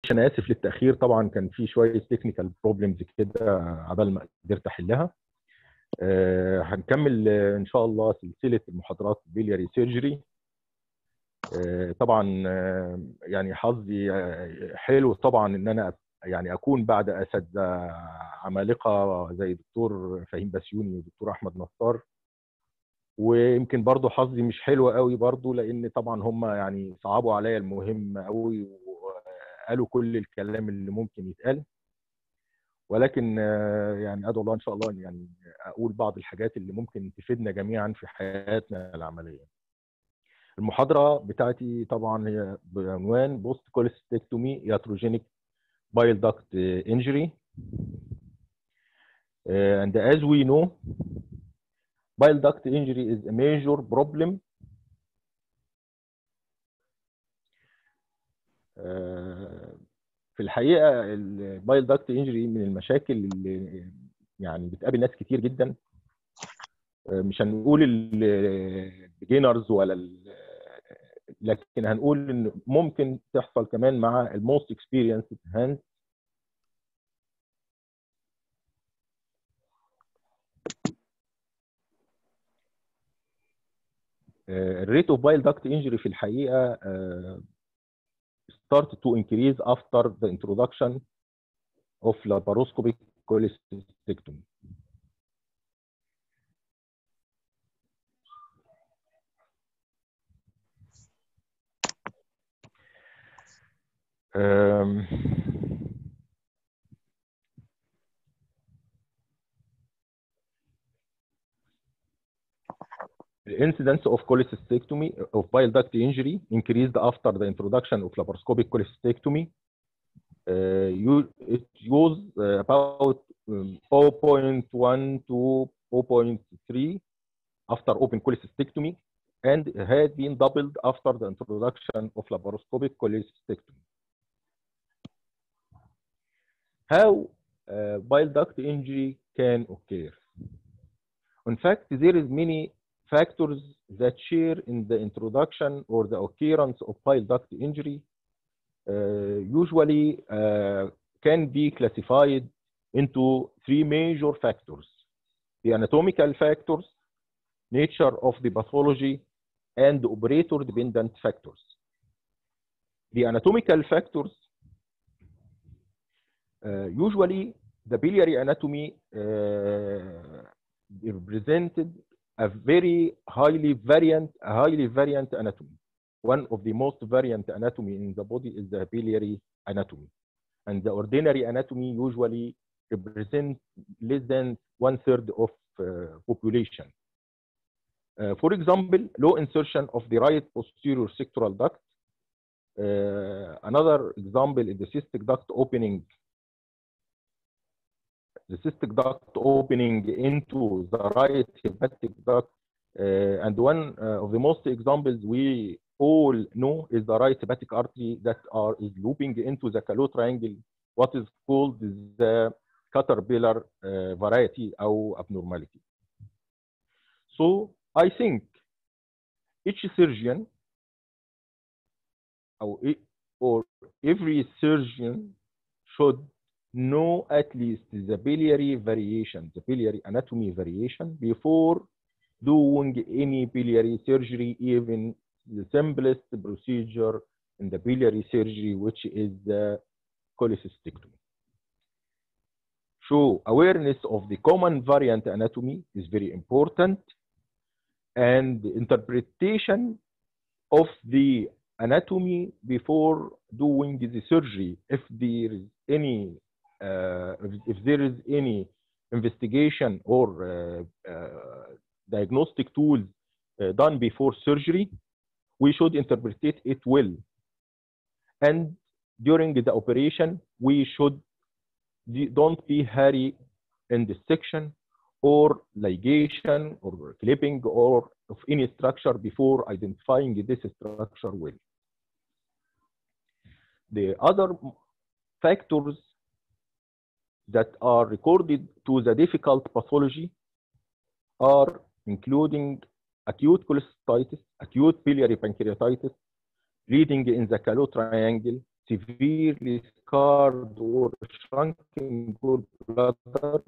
انا اسف للتاخير طبعا كان في شويه تكنيكال بروبلمز كده عبال ما قدرت احلها آه، هنكمل آه، ان شاء الله سلسله المحاضرات بيلياري سيرجري طبعا آه، يعني حظي آه، حلو طبعا ان انا يعني اكون بعد اساتذه عمالقه زي دكتور فهيم بسيوني ودكتور احمد نصار ويمكن برضو حظي مش حلو قوي برضو لان طبعا هم يعني صعبوا عليا المهم قوي وقالوا كل الكلام اللي ممكن يتقال ولكن آه، يعني ادعو الله ان شاء الله إن يعني اقول بعض الحاجات اللي ممكن تفيدنا جميعا في حياتنا العمليه. المحاضره بتاعتي طبعا هي بعنوان بوست كوليستكتومي ياتروجينيك bile duct uh, injury. Uh, and as we know, bile duct injury is a major problem uh, في الحقيقه البايل داكت انجري من المشاكل اللي يعني بتقابل ناس كتير جدا مش هنقول البيجنرز ولا ال لكن هنقول ان ممكن تحصل كمان مع الموست اكسبيرينس هاند الريت اوف بايل داكت انجري في الحقيقه uh, start to increase after the introduction of laparoscopic cholecystectomy. Um, The incidence of cholecystectomy of bile duct injury increased after the introduction of laparoscopic cholecystectomy. Uh, you, it was uh, about um, 0.1 to 0.3 after open cholecystectomy and had been doubled after the introduction of laparoscopic cholecystectomy. How uh, bile duct injury can occur? In fact, there is many factors that share in the introduction or the occurrence of bile duct injury uh, usually uh, can be classified into three major factors. The anatomical factors, nature of the pathology, and operator-dependent factors. The anatomical factors, uh, usually the biliary anatomy represented a very highly variant, a highly variant anatomy. One of the most variant anatomy in the body is the biliary anatomy. And the ordinary anatomy usually represents less than one third of uh, population. Uh, for example, low insertion of the right posterior sectoral duct. Uh, another example is the cystic duct opening the cystic duct opening into the right hepatic duct. Uh, and one uh, of the most examples we all know is the right hepatic artery that are is looping into the Callot triangle, what is called the caterpillar uh, variety or abnormality. So I think each surgeon or, or every surgeon should know at least the biliary variation, the biliary anatomy variation before doing any biliary surgery, even the simplest procedure in the biliary surgery, which is the cholecystectomy. So awareness of the common variant anatomy is very important and the interpretation of the anatomy before doing the surgery, if there is any uh, if, if, there is any investigation or uh, uh, diagnostic tools done before surgery, we should interpret it well. And during the operation, we should don't be hurry in dissection or ligation or clipping or of any structure before identifying this structure well. The other factors that are recorded to the difficult pathology are including acute cholecystitis, acute biliary pancreatitis, bleeding in the Callot triangle, severely scarred or shrunken gallbladder,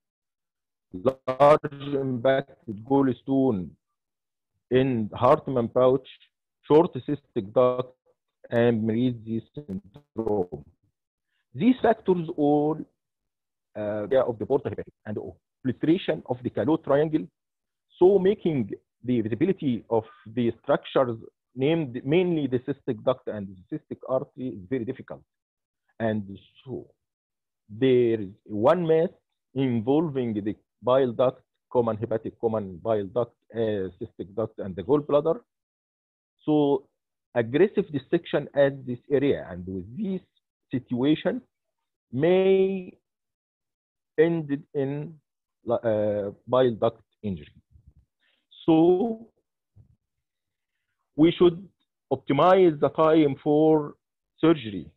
large impacted gallstone in Hartmann pouch, short cystic duct, and Merizzi syndrome. These factors all uh, of the portahepatic and filtration of the calot triangle, so making the visibility of the structures named mainly the cystic duct and the cystic artery is very difficult. And so there is one mass involving the bile duct, common hepatic, common bile duct, uh, cystic duct, and the gallbladder. So aggressive dissection at this area and with this situation may end in uh, bile duct injury. So we should optimize the time for surgery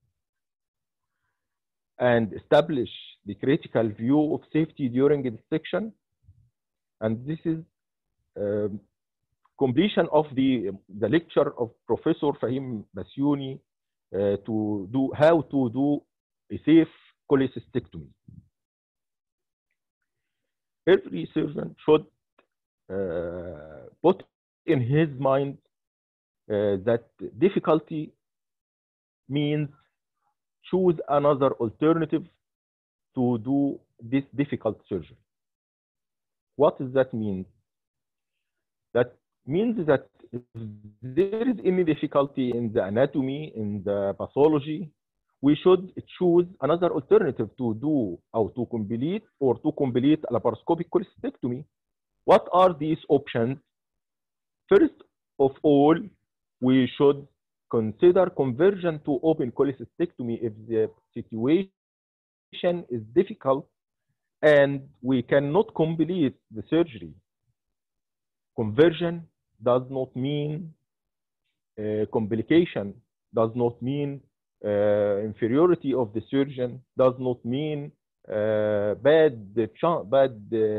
and establish the critical view of safety during dissection. And this is um, completion of the, the lecture of Professor Fahim Basyuni uh, to do how to do a safe cholecystectomy. Every surgeon should uh, put in his mind uh, that difficulty means choose another alternative to do this difficult surgery. What does that mean? That means that if there is any difficulty in the anatomy, in the pathology, we should choose another alternative to do or to complete or to complete a laparoscopic cholecystectomy. What are these options? First of all, we should consider conversion to open cholecystectomy if the situation is difficult and we cannot complete the surgery. Conversion does not mean uh, complication, does not mean uh, inferiority of the surgeon, does not mean uh, bad bad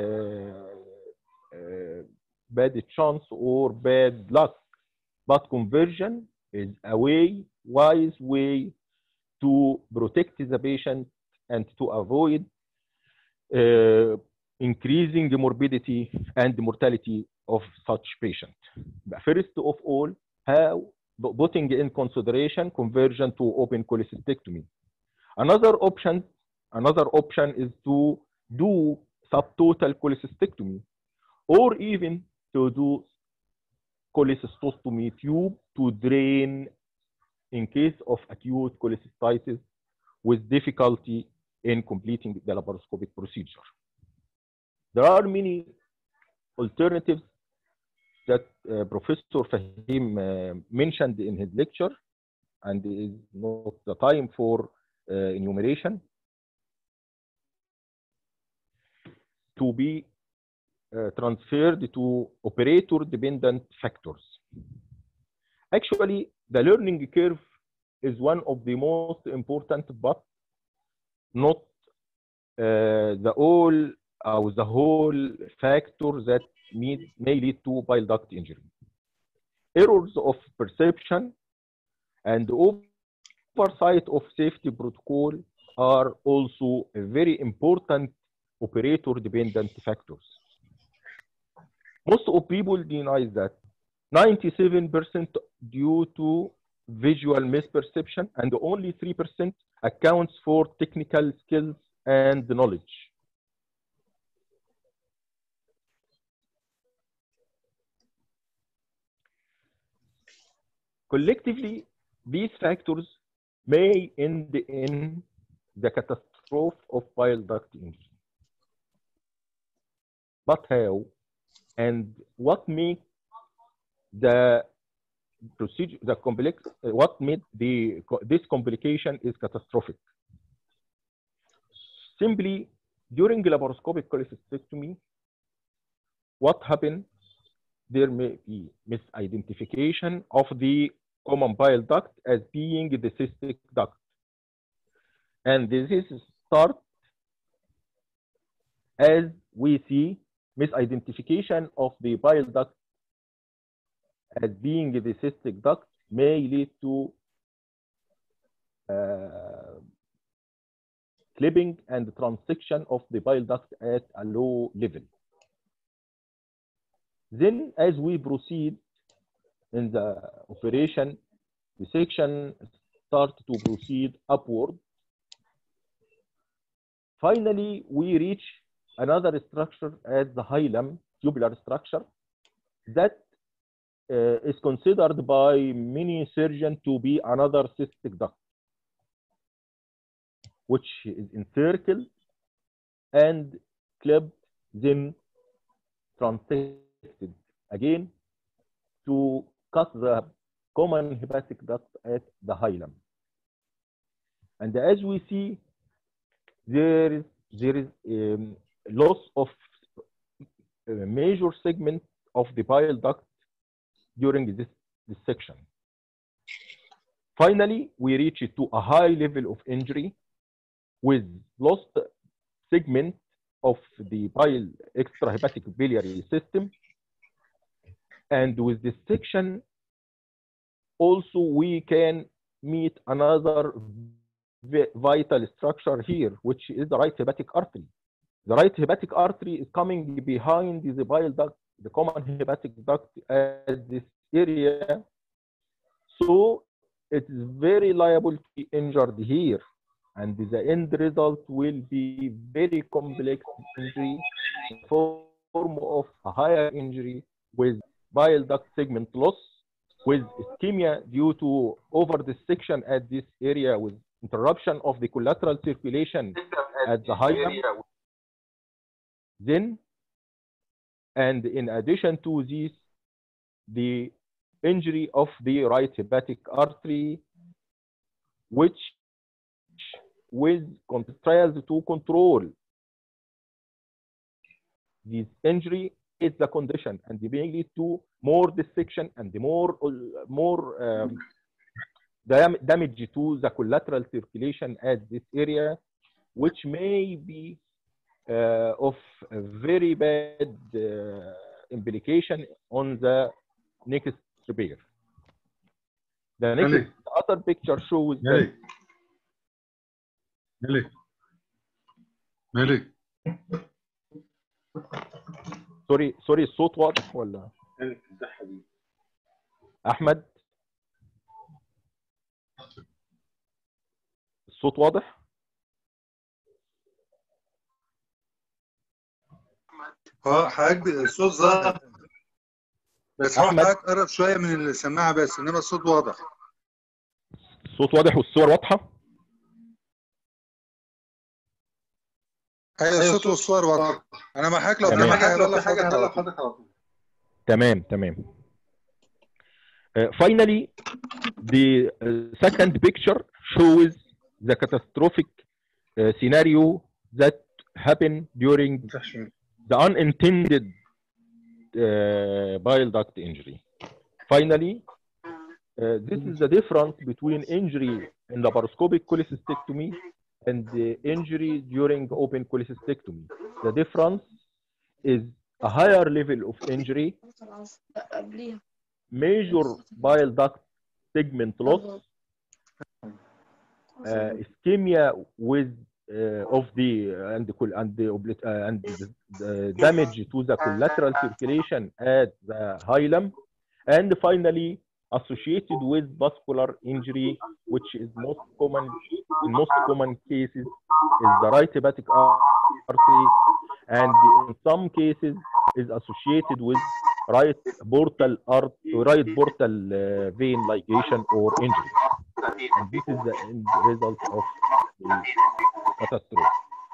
bad chance or bad luck. But conversion is a way, wise way to protect the patient and to avoid uh, increasing the morbidity and the mortality of such patient. First of all, how putting in consideration conversion to open cholecystectomy. Another option, another option is to do subtotal cholecystectomy, or even to do cholecystostomy tube to drain in case of acute cholecystitis with difficulty in completing the laparoscopic procedure. There are many alternatives that uh, Professor Fahim uh, mentioned in his lecture, and is not the time for uh, enumeration. To be uh, transferred to operator-dependent factors. Actually, the learning curve is one of the most important, but not uh, the all or the whole factor that may, may lead to bile duct injury. Errors of perception and oversight of safety protocol are also very important operator-dependent factors. Most of people deny that 97% due to visual misperception and only 3% accounts for technical skills and knowledge. Collectively, these factors may end in the catastrophe of bile duct injury. But how? And what made the procedure, the complex, what made the this complication is catastrophic? Simply, during laparoscopic cholecystectomy, what happened? There may be misidentification of the common bile duct as being the cystic duct. And this is start as we see misidentification of the bile duct as being the cystic duct may lead to uh, clipping and transection of the bile duct at a low level. Then, as we proceed in the operation, the section start to proceed upward. Finally, we reach another structure as the hilum, tubular structure, that uh, is considered by many surgeons to be another cystic duct, which is encircled and clipped, then transected again to cut the common hepatic duct at the hilum. And as we see, there is there is um, loss of a major segment of the bile duct during this, this section. Finally, we reach to a high level of injury with lost segment of the bile extrahepatic biliary system. And with this section, also we can meet another vital structure here, which is the right hepatic artery. The right hepatic artery is coming behind the bile duct, the common hepatic duct at this area. So it is very liable to be injured here. And the end result will be very complex injury in form of a higher injury with bile duct segment loss, with ischemia due to over dissection at this area with interruption of the collateral circulation at the hilum. Then, and in addition to this, the injury of the right hepatic artery, which with tries to control this injury is the condition and they may lead to more dissection and the more more um, dam damage to the collateral circulation at this area, which may be uh, of a very bad uh, implication on the next repair. The next Malik. the other picture shows that ملك ملك ملك سوري سوري الصوت واضح ولا ملك ازاي حبيبي احمد الصوت واضح اه حضرتك الصوت ظاهر بس هو أحمد. حضرتك قرب شويه من السماعه بس انما الصوت واضح الصوت واضح والصور واضحه ايوه الصوت والصور واضح انا مع حضرتك لو في تمام. حاجه لو هقول في حاجه لحضرتك هقول على طول. لحضرتك على طول تمام تمام Uh, finally, the uh, second picture shows the catastrophic uh, scenario that happened during ما تفتحش منه. the unintended uh, bile duct injury. Finally, uh, this is the difference between injury in laparoscopic cholecystectomy and the injury during open cholecystectomy. The difference is a higher level of injury, خلاص قبليها major bile duct segment loss, uh, ischemia with uh, of the and the col- and the oblit- uh, and the, the damage to the collateral circulation at the hilum, and finally associated with vascular injury, which is most common in most common cases is the right hepatic artery, and in some cases is associated with right portal art right portal uh, vein ligation or injury. And this is the end result of the catastrophe.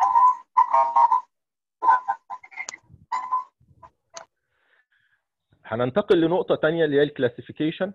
هننتقل لنقطة تانية اللي هي الكلاسيفيكيشن.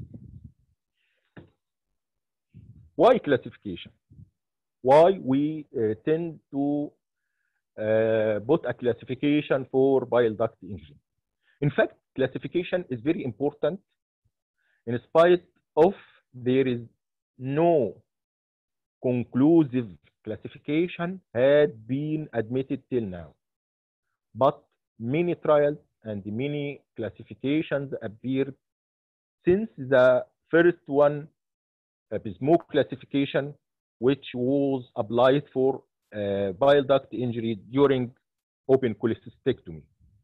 Why classification? Why we uh, tend to uh, put a classification for bile duct injury? In fact, classification is very important in spite of there is no conclusive classification had been admitted till now. But many trials and many classifications appeared since the first one a bespoke classification which was applied for uh, bile duct injury during open cholecystectomy.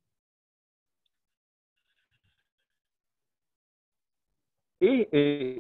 ايه ايه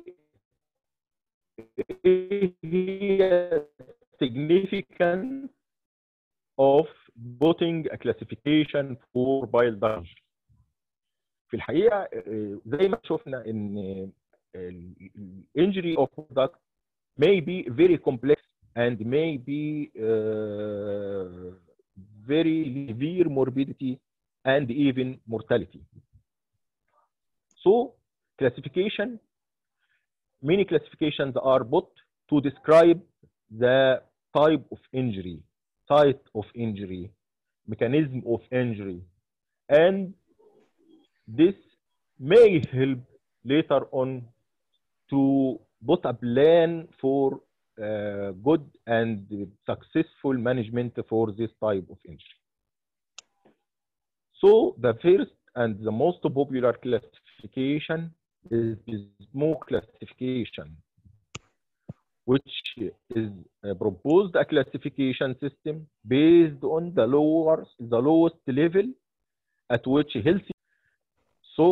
إيه هي significance of putting a classification for bile duct في الحقيقه آه، زي ما شفنا ان الانجري اوف duct may be very complex and may be uh, very severe morbidity and even mortality. So classification, many classifications are put to describe the type of injury, site of injury, mechanism of injury, and this may help later on to put a plan for uh, good and successful management for this type of injury. So the first and the most popular classification is BISMO classification, which is uh, proposed a classification system based on the lower, the lowest level at which healthy. So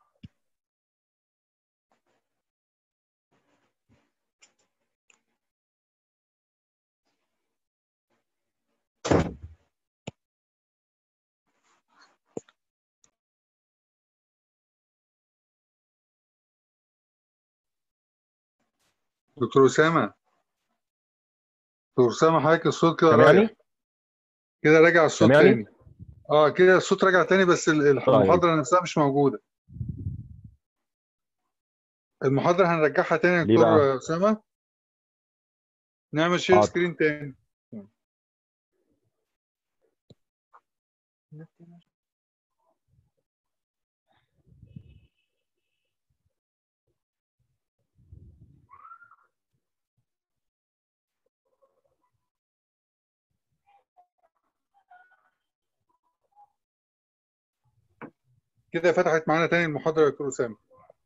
دكتور اسامه دكتور اسامه حضرتك الصوت كده سامعني؟ رايح كده راجع الصوت سامعني؟ تاني اه كده الصوت راجع تاني بس ال- الح- طيب. المحاضره نفسها مش موجوده المحاضره هنرجعها تاني يا ليه دكتور بقى؟ اسامه نعمل شير حاضر. سكرين تاني كده فتحت معانا تاني المحاضره يا دكتور اسامه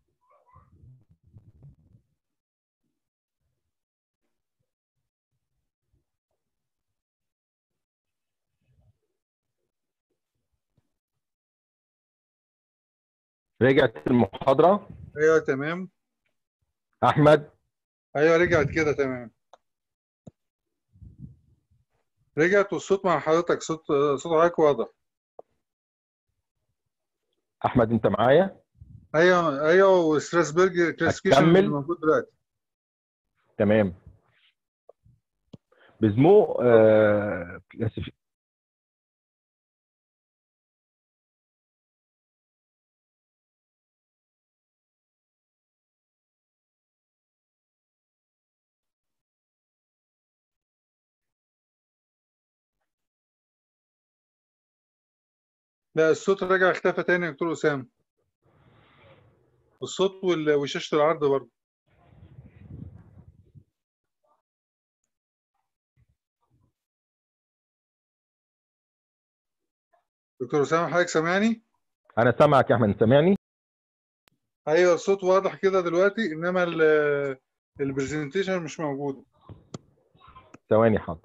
رجعت المحاضرة ايوه تمام أحمد ايوه رجعت كده تمام رجعت والصوت مع حضرتك صوت صوت حضرتك واضح أحمد أنت معايا؟ ايوه ايوه وستراسبرج كلاسيفيكيشن اللي هتكمل؟ موجود دلوقتي تمام بزمو آه كلاسيفي- لا الصوت رجع اختفى تاني يا دكتور اسامه الصوت وال- وشاشه العرض برضه دكتور اسامه حضرتك سامعني أنا سامعك يا أحمد سامعني؟ ايوه الصوت واضح كده دلوقتي انما ال- البرزنتيشن مش موجود ثواني حاضر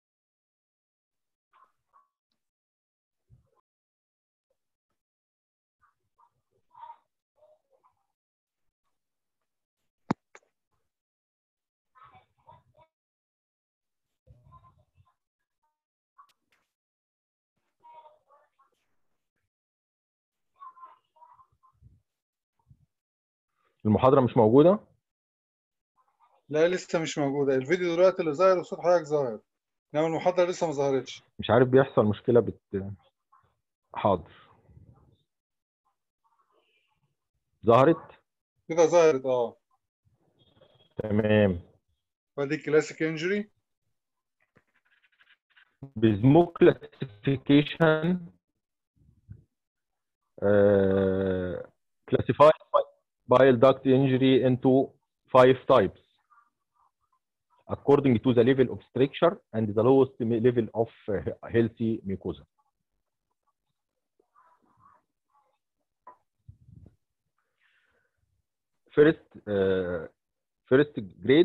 المحاضرة مش موجودة؟ لا لسه مش موجوده الفيديو دلوقتي اللي ظاهر وصوت حضرتك ظاهر انما المحاضره لسه ما ظهرتش مش عارف بيحصل مشكلة بت حاضر ظهرت؟ كده ظهرت اه تمام وادي كلاسيك انجري بزمو classification uh, classifies bile duct injury into five types according to the level of structure and the lowest level of uh, healthy mucosa. First, uh, first grade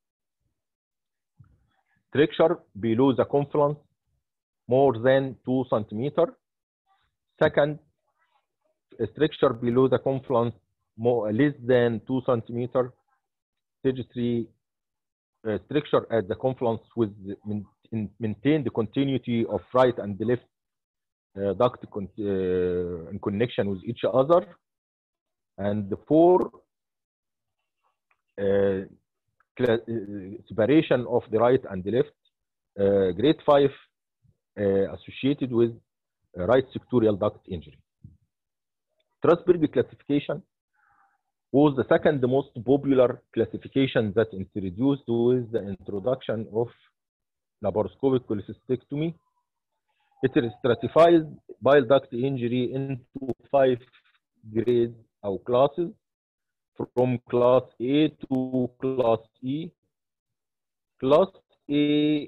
structure below the confluence more than 2 centimeter second structure below the confluence more less than 2 centimeter stage 3 uh, structure at the confluence with the main- in- maintain the continuity of right and left uh, duct con- uh, in connection with each other and the four uh, cla- uh, separation of the right and the left uh, grade 5 uh, associated with uh, right sectorial duct injury Strasberg classification was the second most popular classification that introduced with the introduction of laparoscopic cholecystectomy. It stratifies bile duct injury into five grades or classes from class A to class E. Class A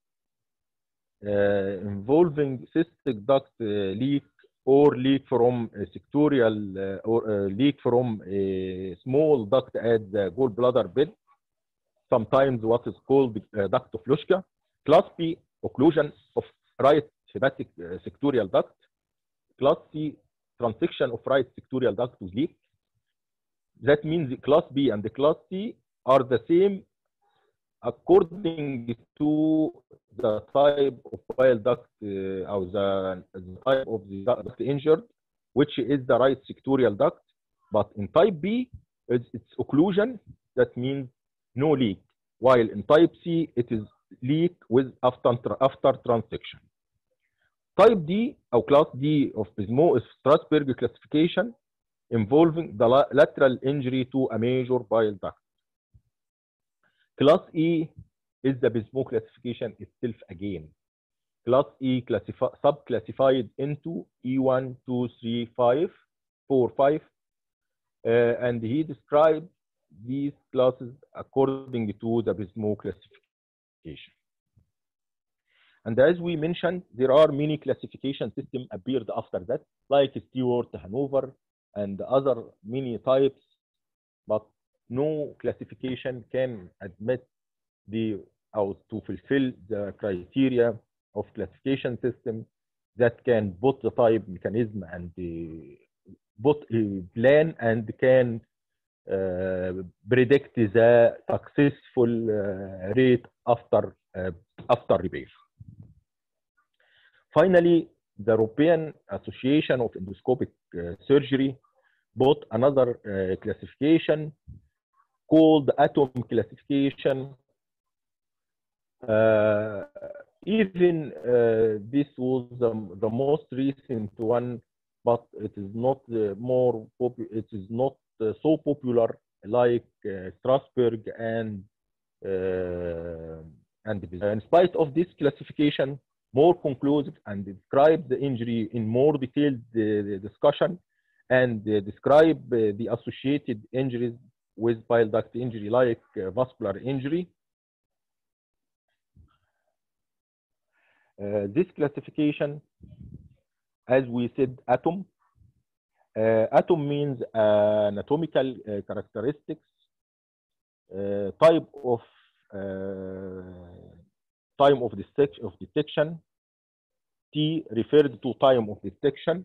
uh, involving cystic duct uh, leak or leak from a sectorial uh, or uh, leak from a small duct at the gallbladder bed, sometimes what is called uh, duct of Luschka. Class B, occlusion of right hepatic uh, sectorial duct. Class C, transection of right sectorial duct with leak. That means the class B and the class C are the same according to the type of bile duct uh, or the, the type of the duct injured, which is the right sectorial duct. But in type B, it's, it's occlusion. That means no leak. While in type C, it is leak with after, after transection. Type D or class D of Bismuth is Strasberg classification involving the la- lateral injury to a major bile duct. Class E is the Bismuth classification itself again. Class E classify, sub-classified into E1, 2, 3, 5, 4, 5, uh, and he described these classes according to the Bismuth classification. And as we mentioned, there are many classification systems appeared after that, like Stewart, Hanover, and other many types, but no classification can admit the or to fulfill the criteria of classification system that can put the type mechanism and the put a plan and can uh, predict the successful uh, rate after uh, after repair. Finally, the European Association of Endoscopic uh, Surgery bought another uh, classification called atom classification. Uh, even uh, this was the, the most recent one, but it is not uh, more popu- it is not uh, so popular like uh, Strasbourg and uh, and in spite of this classification, more conclusive and describe the injury in more detailed uh, discussion and uh, describe uh, the associated injuries with bile duct injury like uh, vascular injury. Uh, this classification, as we said, atom. Uh, atom means uh, anatomical uh, characteristics, uh, type of uh, time of detection, of detection. T referred to time of detection.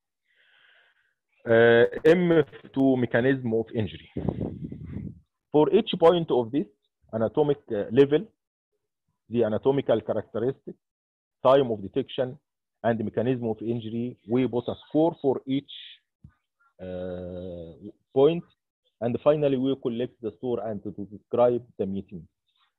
Uh, M to mechanism of injury. For each point of this anatomic uh, level, the anatomical characteristics, time of detection, and the mechanism of injury, we put a score for each uh, point, and finally we collect the score and to describe the meeting.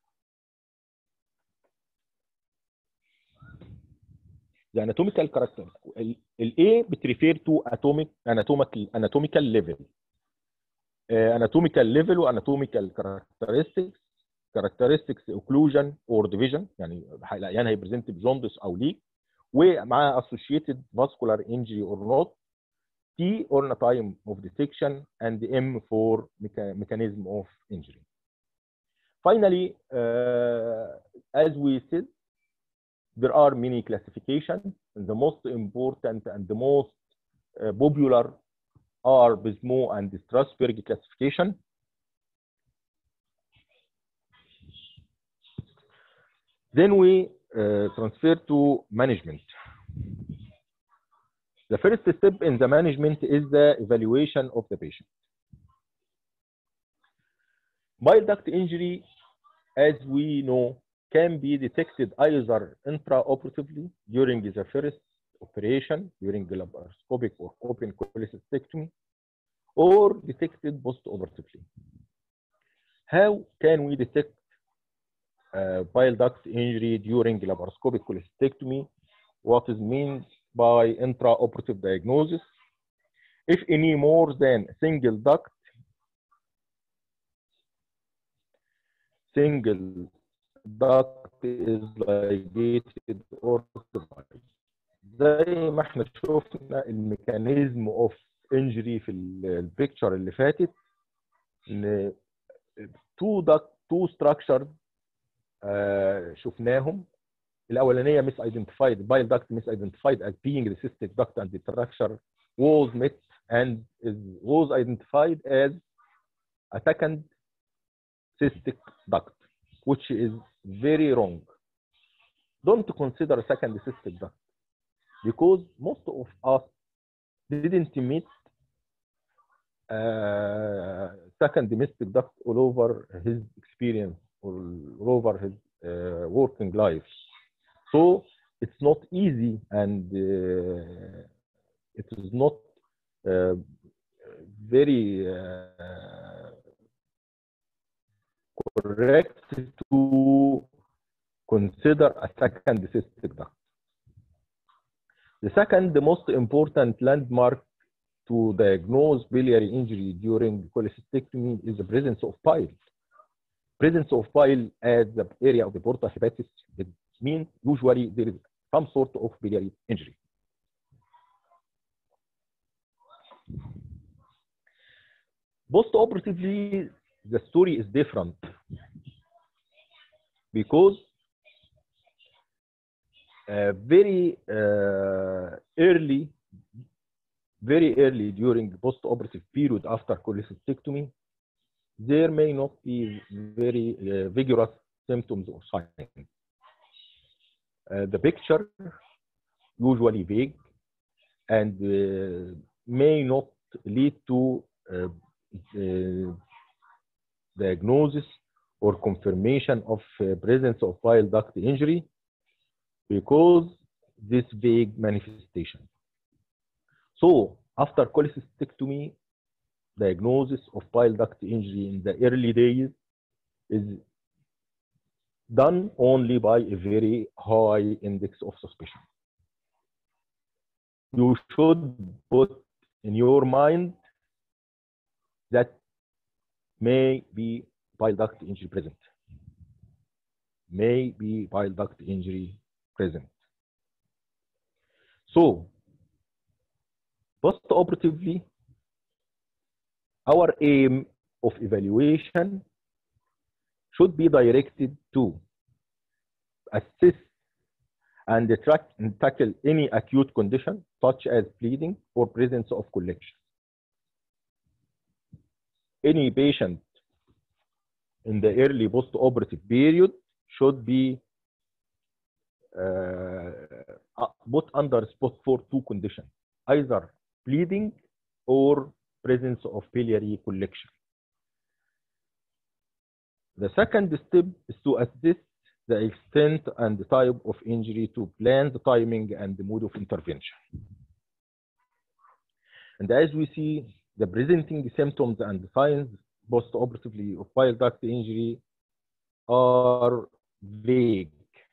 The anatomical character, ال A بتريفير to atomic anatomical anatomical level. Uh, anatomical level وanatomical characteristics characteristics occlusion or division يعني يعني هيبريزنت بجوندس او ليك ومع associated vascular injury or not T or time of detection and M for mecha mechanism of injury. Finally, uh, as we said, there are many classifications. And the most important and the most uh, popular are Bismuth and the Strasberg classification. Then we uh, transfer to management. The first step in the management is the evaluation of the patient. Bile duct injury, as we know, can be detected either intraoperatively during the first operation, during laparoscopic or open cholecystectomy, or detected postoperatively. How can we detect uh, bile duct injury during laparoscopic cholecystectomy? What is meant by intraoperative diagnosis? If any more than single duct, single duct is ligated or divided. زي ما احنا شفنا الميكانيزم اوف انجري في البيكتشر اللي فاتت ان تو دكت تو ستراكشر شفناهم الاولانيه مس ايدنتيفايد بايل داكت مس ايدنتيفايد as being the cystic duct and the structure was met and is, was identified as a second cystic duct which is very wrong don't consider a second cystic duct because most of us didn't meet uh, second domestic duct all over his experience or all over his uh, working life. So it's not easy and uh, it is not uh, very uh, correct to consider a second cystic duct. The second most important landmark to diagnose biliary injury during cholecystectomy is the presence of bile. Presence of bile at the area of the porta hepatis it means usually there is some sort of biliary injury. Post-operatively, the story is different because uh, very uh, early, very early during post-operative period after cholecystectomy, there may not be very uh, vigorous symptoms or signs. Uh, the picture usually vague and uh, may not lead to uh, diagnosis or confirmation of presence of bile duct injury because this vague manifestation. So after cholecystectomy, diagnosis of bile duct injury in the early days is done only by a very high index of suspicion. You should put in your mind that may be bile duct injury present. May be bile duct injury present. So, post-operatively, our aim of evaluation should be directed to assess and track and tackle any acute condition such as bleeding or presence of collection. Any patient in the early post-operative period should be uh, put under spot for two conditions, either bleeding or presence of biliary collection. The second step is to assess the extent and the type of injury to plan the timing and the mode of intervention. And as we see, the presenting symptoms and signs post-operatively of bile duct injury are vague.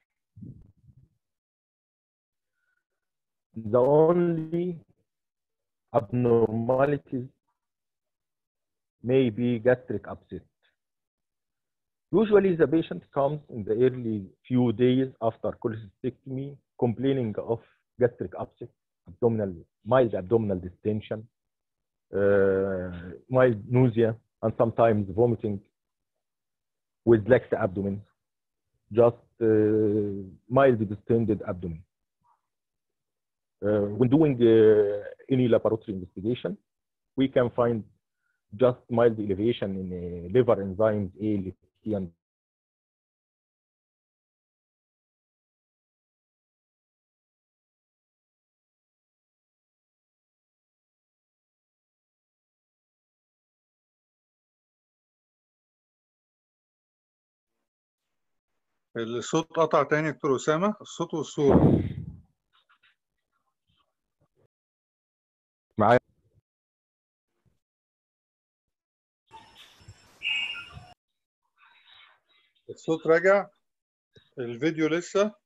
The only abnormalities may be gastric upset. Usually the patient comes in the early few days after cholecystectomy complaining of gastric upset, abdominal, mild abdominal distension, uh, mild nausea, and sometimes vomiting with lax abdomen, just uh, mild distended abdomen. Uh, when doing uh, any laboratory investigation, we can find just mild elevation in uh, liver enzymes A, and الصوت قطع تاني يا دكتور أسامة الصوت والصورة معايا الصوت راجع الفيديو لسه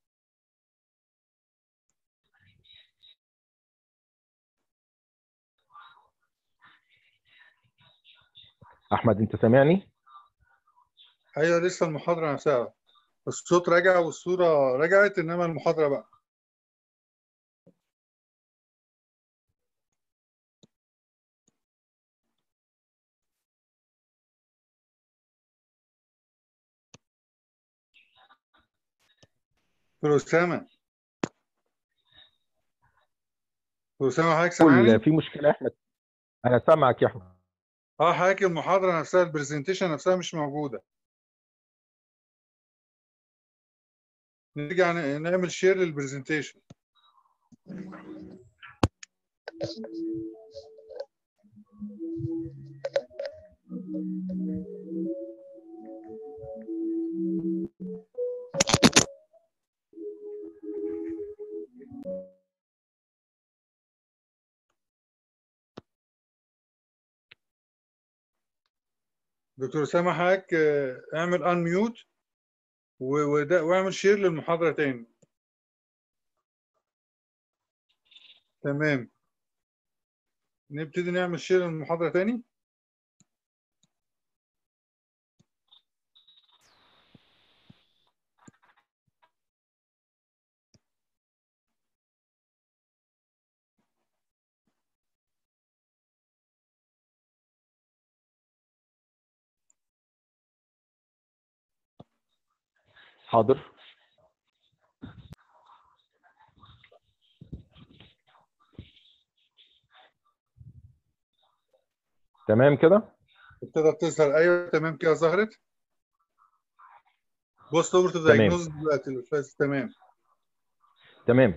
احمد انت سامعني ايوه لسه المحاضرة نفسها الصوت رجع والصورة رجعت انما المحاضرة بقى دكتور أسامة دكتور أسامة حضرتك سامعني؟ قول في مشكله يا احمد انا سامعك يا احمد اه حضرتك المحاضرة نفسها البرزنتيشن نفسها مش موجودة نرجع ن- نعمل شير للبرزنتيشن دكتور أسامة حضرتك آه، اعمل ان ميوت واعمل شير للمحاضرة تاني تمام نبتدي نعمل شير للمحاضرة تاني حاضر تمام كده ابتدت تظهر ايوه تمام كده ظهرت بص اوفر تو تمام. دايجنوز دلوقتي الفاز تمام تمام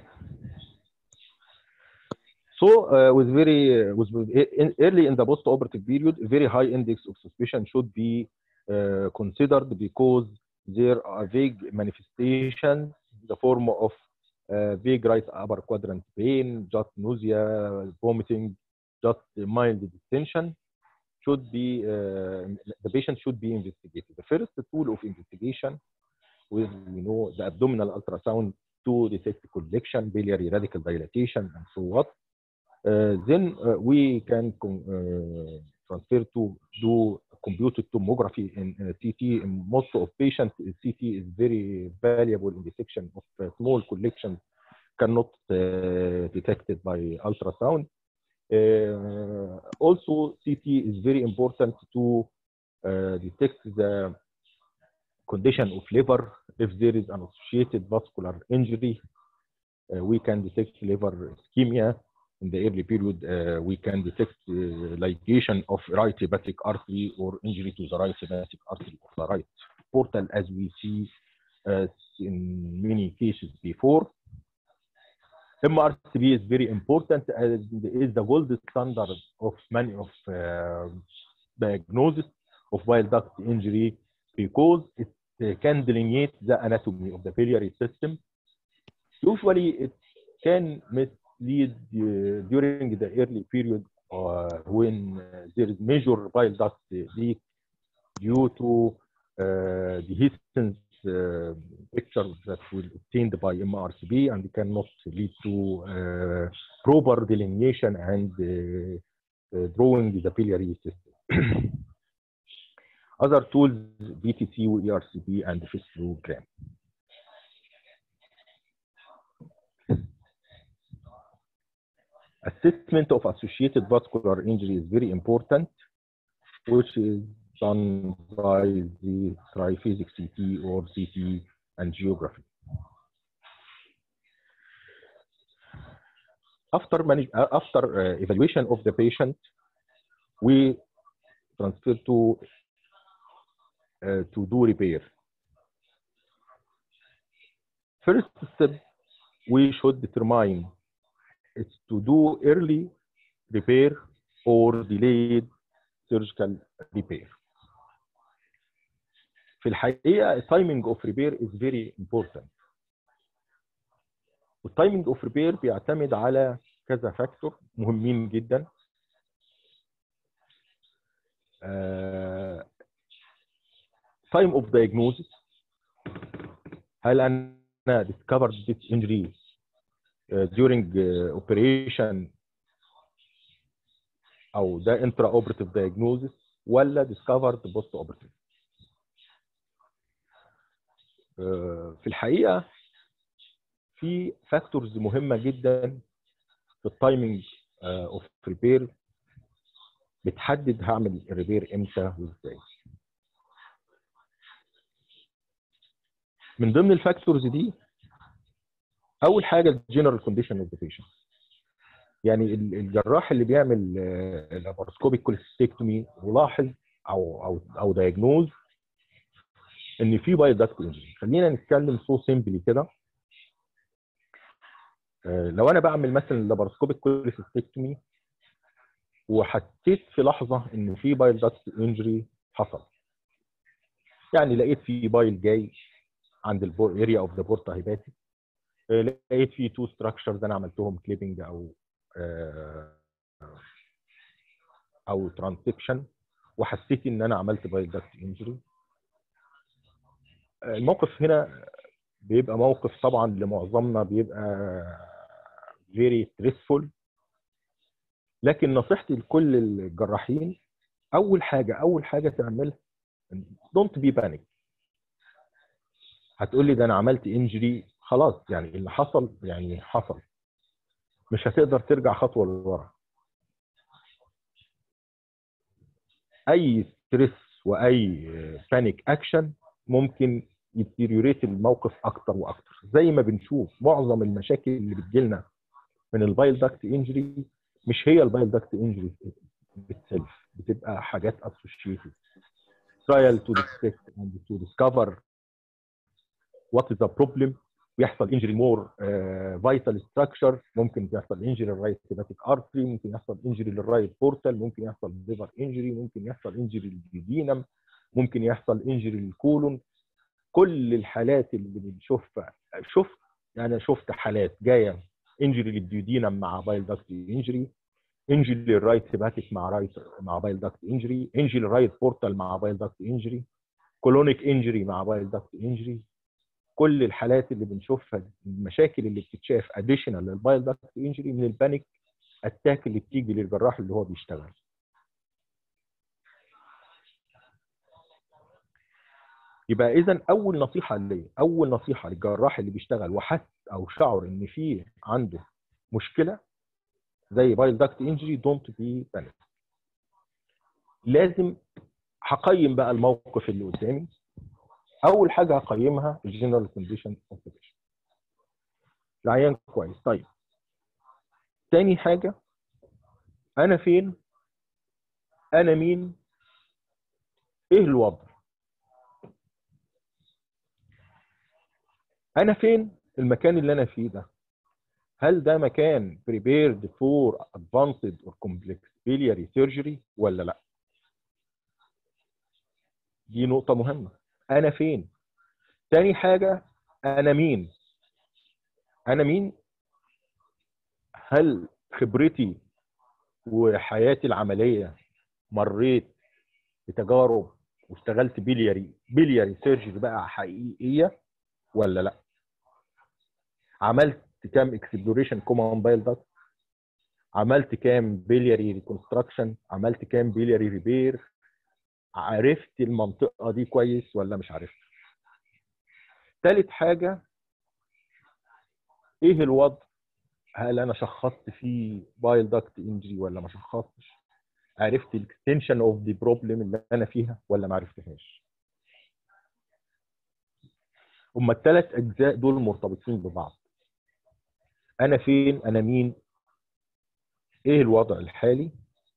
So uh, with very with, with in, early in the post-operative period, a very high index of suspicion should be uh, considered because there are vague manifestations, the form of uh, vague right upper quadrant pain, just nausea, vomiting, just mild distension. Should be uh, the patient should be investigated. The first tool of investigation with you know the abdominal ultrasound to detect collection, biliary radical dilatation, and so what. Uh, then uh, we can com- uh, transfer to do computed tomography in uh, CT. In most of patients, uh, CT is very valuable in detection of uh, small collections cannot uh, detected by ultrasound. Uh, also, CT is very important to uh, detect the condition of liver. If there is an associated vascular injury, uh, we can detect liver ischemia. In the early period, uh, we can detect uh, ligation of right hepatic artery or injury to the right hepatic artery of the right portal, as we see uh, in many cases before. MRCB is very important as it is the gold standard of many of uh, diagnosis of bile duct injury because it uh, can delineate the anatomy of the biliary system. Usually, it can mislead uh, during the early period uh, when uh, there is major bile duct leak due to uh, dehiscence uh, picture that will obtained by MRCB and cannot lead to uh, proper delineation and uh, uh, drawing the biliary system. Other tools, BTC, ERCP, and fistlogram. Assessment of associated vascular injury is very important, which is done by the triphasic CT or CT angiography. After, manage, uh, after uh, evaluation of the patient, we transfer to uh, to do repair. First step, we should determine it's to do early repair or delayed surgical repair. في الحقيقه timing of repair is very important والتايمنج اوف ريبير بيعتمد على كذا فاكتور مهمين جدا تايم اوف diagnosis هل انا discovered this injury uh, during uh, operation او ده intra operative diagnosis ولا discovered post operative uh, في الحقيقه في فاكتورز مهمه جدا في التايمنج اوف ريبير بتحدد هعمل الريبير امتى وازاي من ضمن الفاكتورز دي اول حاجه الجنرال كونديشن اوف ذا بيشنت يعني الجراح اللي بيعمل لاباروسكوبيك كوليستيكتومي ولاحظ او او او دايجنوز ان في بايل داكت انجري خلينا نتكلم سو سيمبلي كده لو انا بعمل مثلا لاباروسكوبيك كوليستيكتومي وحسيت في لحظه ان في بايل داكت انجري حصل يعني لقيت في بايل جاي عند الاريا اوف ذا بورتا هيباتي لقيت في تو ستراكشرز انا عملتهم كليبنج او او ترانسكشن وحسيت ان انا عملت بايل داكت انجري الموقف هنا بيبقى موقف طبعا لمعظمنا بيبقى فيري ستريسفول لكن نصيحتي لكل الجراحين اول حاجه اول حاجه تعملها دونت بي بانيك هتقول لي ده انا عملت انجري خلاص يعني اللي حصل يعني حصل مش هتقدر ترجع خطوه لورا اي ستريس واي بانيك اكشن ممكن يتيريوريت الموقف اكتر واكتر زي ما بنشوف معظم المشاكل اللي بتجيلنا من البايل داكت انجري مش هي البايل داكت انجري بتسلف بتبقى حاجات اسوشيتد trial to detect and to discover what is the problem ويحصل انجري مور فيتال ستراكشر ممكن يحصل انجري للرايت هيباتيك ارتري ممكن يحصل انجري للرايت بورتال ممكن يحصل ليفر انجري ممكن يحصل انجري للديدينم ممكن يحصل انجري للكولون كل الحالات اللي بنشوفها شفت انا شفت حالات جايه انجري للديودينم مع بايل داكت انجري انجري للرايت هيباتيك مع رايت مع بايل داكت انجري انجري للرايت بورتال مع بايل داكت انجري كولونيك انجري مع بايل داكت انجري كل الحالات اللي بنشوفها المشاكل اللي بتتشاف اديشنال للبايل داكت انجري من البانيك اتاك اللي بتيجي للجراح اللي هو بيشتغل يبقى اذا اول نصيحه ليا اول نصيحه للجراح اللي بيشتغل وحس او شعر ان في عنده مشكله زي بايل داكت انجري دونت بي بانيك لازم هقيم بقى الموقف اللي قدامي اول حاجه هقيمها الجنرال كونديشن اوف ذا بيشنت العيان كويس طيب تاني حاجه انا فين انا مين ايه الوضع انا فين المكان اللي انا فيه ده هل ده مكان prepared for advanced or complex biliary surgery ولا لا دي نقطة مهمة أنا فين تاني حاجة أنا مين أنا مين هل خبرتي وحياتي العملية مريت بتجارب واشتغلت بلياري بلياري سيرجري بقى حقيقية ولا لا عملت كام اكسبلوريشن كومون بايل داكت عملت كام بلياري ريكونستراكشن عملت كام بلياري ريبير عرفت المنطقه دي كويس ولا مش عارفها ثالث حاجه ايه الوضع هل انا شخصت فيه بايل داكت انجري ولا ما شخصتش عرفت الاكستنشن اوف ذا بروبلم اللي انا فيها ولا ما عرفتهاش هما الثلاث اجزاء دول مرتبطين ببعض انا فين انا مين ايه الوضع الحالي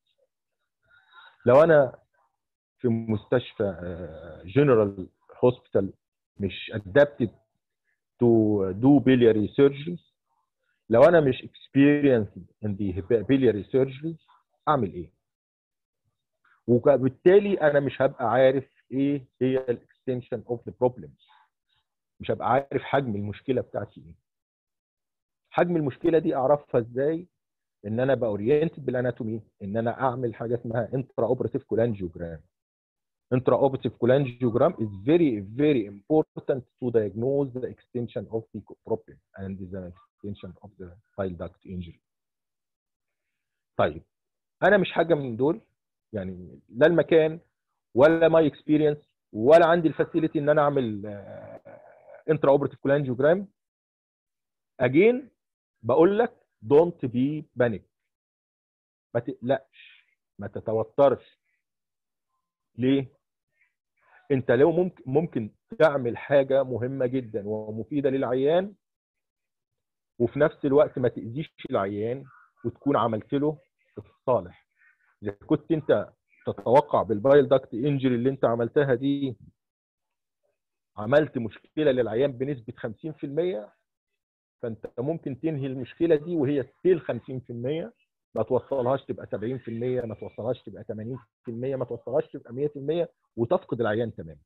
لو انا في مستشفى جنرال هوسبيتال مش ادابتد تو دو بيلياري سيرجري لو انا مش experienced in the biliary surgery اعمل ايه وبالتالي انا مش هبقى عارف ايه هي extension of the problem مش هبقى عارف حجم المشكله بتاعتي ايه حجم المشكله دي اعرفها ازاي ان انا ابقى اورينتد بالاناتومي ان انا اعمل حاجه اسمها انترا اوبراتيف كولانجيوجرام intra operative cholangiogram is very very important to diagnose the extension of the problem and the extension of the bile duct injury. طيب انا مش حاجه من دول يعني لا المكان ولا ماي اكسبيرينس ولا عندي الفاسيلتي ان انا اعمل انترا اوبراتيف كولانجيوجرام اجين بقول لك دونت بي بانيك ما تقلقش ما تتوترش ليه؟ انت لو ممكن ممكن تعمل حاجه مهمه جدا ومفيده للعيان وفي نفس الوقت ما تاذيش العيان وتكون عملت له الصالح اذا كنت انت تتوقع بالبايل داكت انجري اللي انت عملتها دي عملت مشكله للعيان بنسبه 50% فانت ممكن تنهي المشكله دي وهي ستيل 50% ما توصلهاش تبقى 70% ما توصلهاش تبقى 80% ما توصلهاش تبقى 100% وتفقد العيان تماما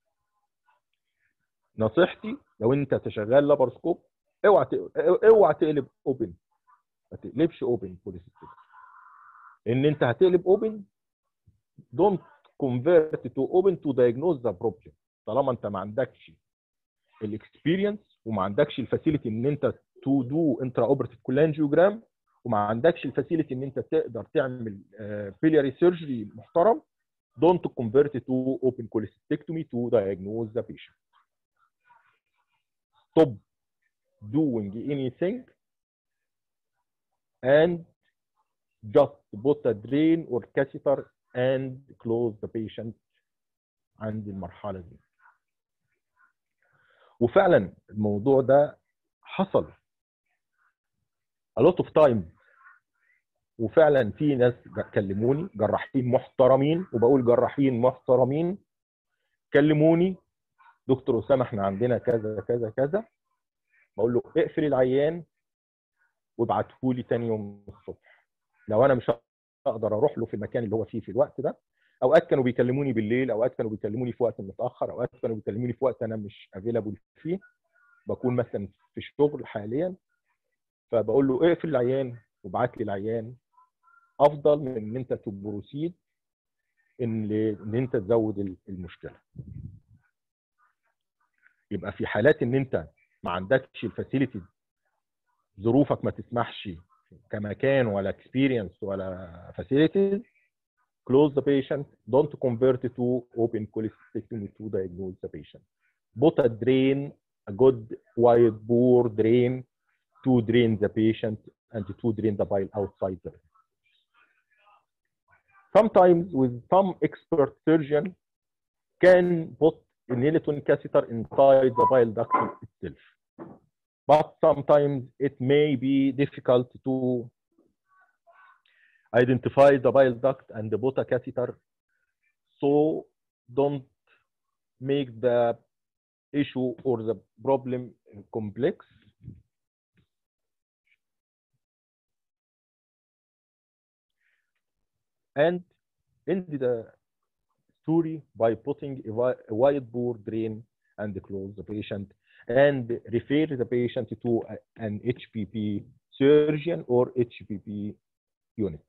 نصيحتي لو انت شغال لابرسكوب اوعى اوعى تقلب اوبن ما تقلبش اوبن بوليسيستيك ان انت هتقلب اوبن دونت كونفيرت تو اوبن تو دايجنوز ذا بروبلم طالما انت ما عندكش الاكسبيرينس وما عندكش الفاسيلتي ان انت تو دو انترا اوبرتيف كولانجيوجرام وما عندكش الفاسيلتي ان انت تقدر تعمل بيلياري سيرجري محترم don't convert to open cholecystectomy to diagnose the patient. Stop doing anything and just put a drain or catheter and close the patient عند المرحلة دي. وفعلا الموضوع ده حصل a lot of time وفعلا في ناس كلموني جراحين محترمين وبقول جراحين محترمين كلموني دكتور اسامه احنا عندنا كذا كذا كذا بقول له اقفل العيان وابعته لي تاني يوم الصبح لو انا مش هقدر اروح له في المكان اللي هو فيه في الوقت ده اوقات كانوا بيكلموني بالليل اوقات كانوا بيكلموني في وقت متاخر اوقات كانوا بيكلموني في وقت انا مش افيلابل فيه بكون مثلا في الشغل حاليا فبقول له اقفل العيان وابعت لي العيان افضل من ان انت تبروسيد ان ان انت تزود المشكله يبقى في حالات ان انت ما عندكش الفاسيلتي ظروفك ما تسمحش كمكان ولا اكسبيرينس ولا فاسيلتيز close the patient don't convert to open cholecystectomy to diagnose the patient put a drain a good wide bore drain to drain the patient and to drain the bile outside the sometimes with some expert surgeon can put a Nelaton catheter inside the bile duct itself. But sometimes it may be difficult to identify the bile duct and put a catheter. So don't make the issue or the problem complex. and end the story by putting a, wi- a wide bore drain and close the patient and refer the patient to a- an HPP surgeon or HPP unit.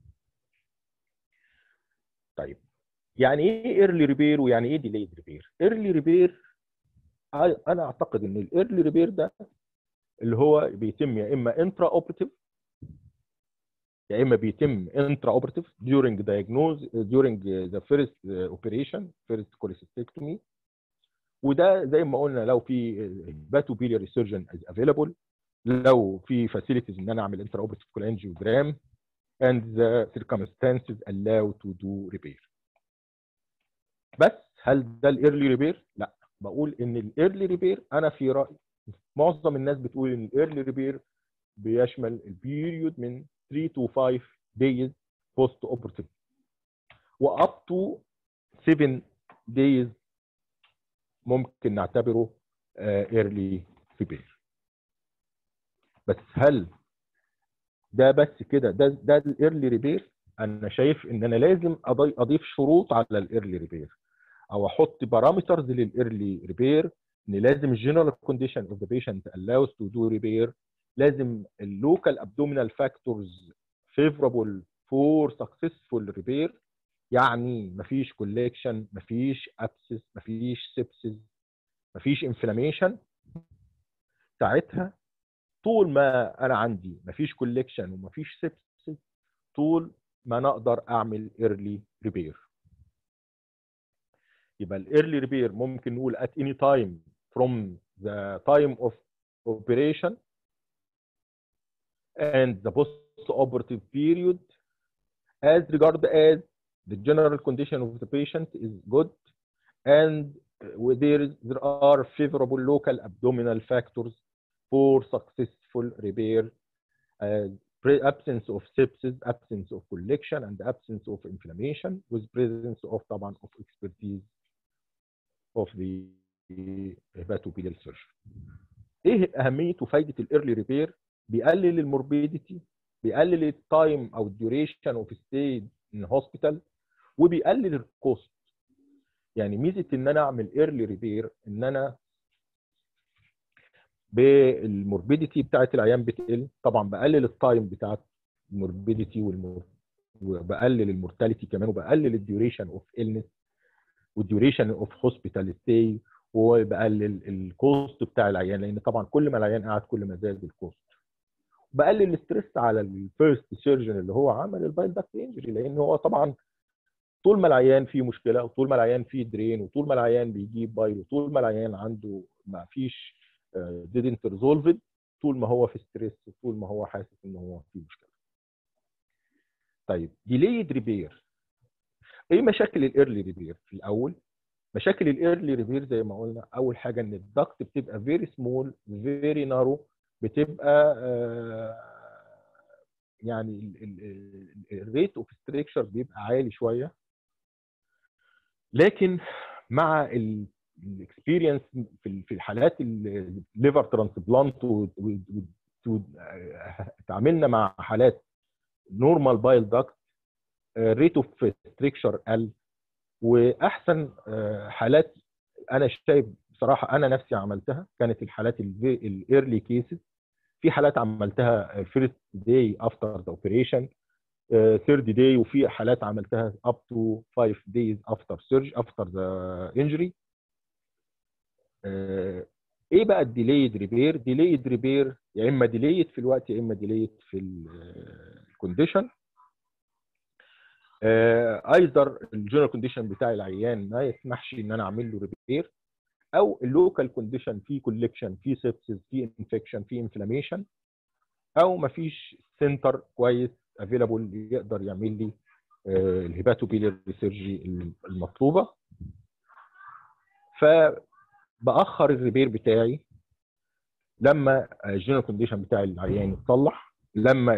طيب يعني ايه early repair ويعني ايه delayed repair؟ early repair ع- انا اعتقد ان الايرلي ريبير ده اللي هو بيتم يا اما انترا اوبراتيف يا اما بيتم انترا اوبراتيف during diagnose during the first operation first cholecystectomy وده زي ما قلنا لو في باتو بيلياري سيرجن از افيلابل لو في فاسيلتيز ان انا اعمل انترا اوبراتيف كولانجيوجرام and the circumstances allow to do repair بس هل ده الايرلي ريبير؟ لا بقول ان الايرلي ريبير انا في رايي معظم الناس بتقول ان الايرلي ريبير بيشمل البيريود من 3 to 5 days post operative واب to 7 days ممكن نعتبره ايرلي ريبير بس هل ده بس كده ده ده الايرلي ريبير انا شايف ان انا لازم أضي- اضيف شروط على الايرلي ريبير او احط بارامترز للايرلي ريبير ان لازم الجنرال كونديشن اوف ذا بيشنت allows to do repair لازم اللوكال ابدومينال فاكتورز favorable for successful repair يعني مفيش كوليكشن مفيش ابسس مفيش سيبسس مفيش انفلاميشن ساعتها طول ما انا عندي مفيش كوليكشن ومفيش سيبسس طول ما انا اقدر اعمل ايرلي ريبير يبقى الايرلي ريبير ممكن نقول at any time from the time of operation and the post-operative period as regard as the general condition of the patient is good and there, is, there are favorable local abdominal factors for successful repair uh, absence of sepsis, absence of collection, and absence of inflammation with presence of طبعا of expertise of the hepatobiliary surgery. ايه اهميه وفائده الايرلي ريبير؟ بيقلل الموربيديتي بيقلل التايم او الديوريشن اوف ستي ان هوسبيتال وبيقلل الكوست يعني ميزه ان انا اعمل ايرلي ريبير ان انا بالموربيديتي بتاعت العيان بتقل طبعا بقلل التايم بتاعت الموربيديتي والمور وبقلل المورتاليتي كمان وبقلل الديوريشن اوف النس والديوريشن اوف هوسبيتال ستي وبقلل الكوست بتاع العيان لان طبعا كل ما العيان قعد كل ما زاد الكوست بقلل الستريس على الفيرست سيرجن اللي هو عمل البايل داكت انجري لان هو طبعا طول ما العيان فيه مشكله وطول ما العيان فيه درين وطول ما العيان بيجيب بايل وطول ما العيان عنده ما فيش didn't resolve it طول ما هو في ستريس وطول ما هو حاسس ان هو في مشكله. طيب delayed ريبير ايه مشاكل الايرلي ريبير في الاول؟ مشاكل الايرلي ريبير زي ما قلنا اول حاجه ان الضغط بتبقى فيري سمول فيري نارو بتبقى آه يعني الريت اوف ستريكشر بيبقى عالي شويه لكن مع الاكسبيرينس في في الحالات الليفر ترانسبلانت اتعاملنا مع حالات نورمال بايل داكت ريت اوف ستريكشر قل واحسن حالات انا شايف بصراحه انا نفسي عملتها كانت الحالات الايرلي كيسز في حالات عملتها فيرست داي افتر ذا اوبريشن ثيرد داي وفي حالات عملتها اب تو 5 دايز افتر سيرج افتر ذا انجري ايه بقى الديليد ريبير ديليد ريبير يا اما ديليد في الوقت يا اما ديليد في الكونديشن ايذر الجنرال كونديشن بتاع العيان ما يسمحش ان انا اعمل له ريبير او اللوكال كونديشن في كوليكشن في سيبسز في انفكشن في انفلاميشن او ما فيش سنتر كويس افيلابل يقدر يعمل لي الهيباتوبيلير سيرجي المطلوبه فباخر الريبير بتاعي لما الجنرال كونديشن بتاع العيان يتصلح لما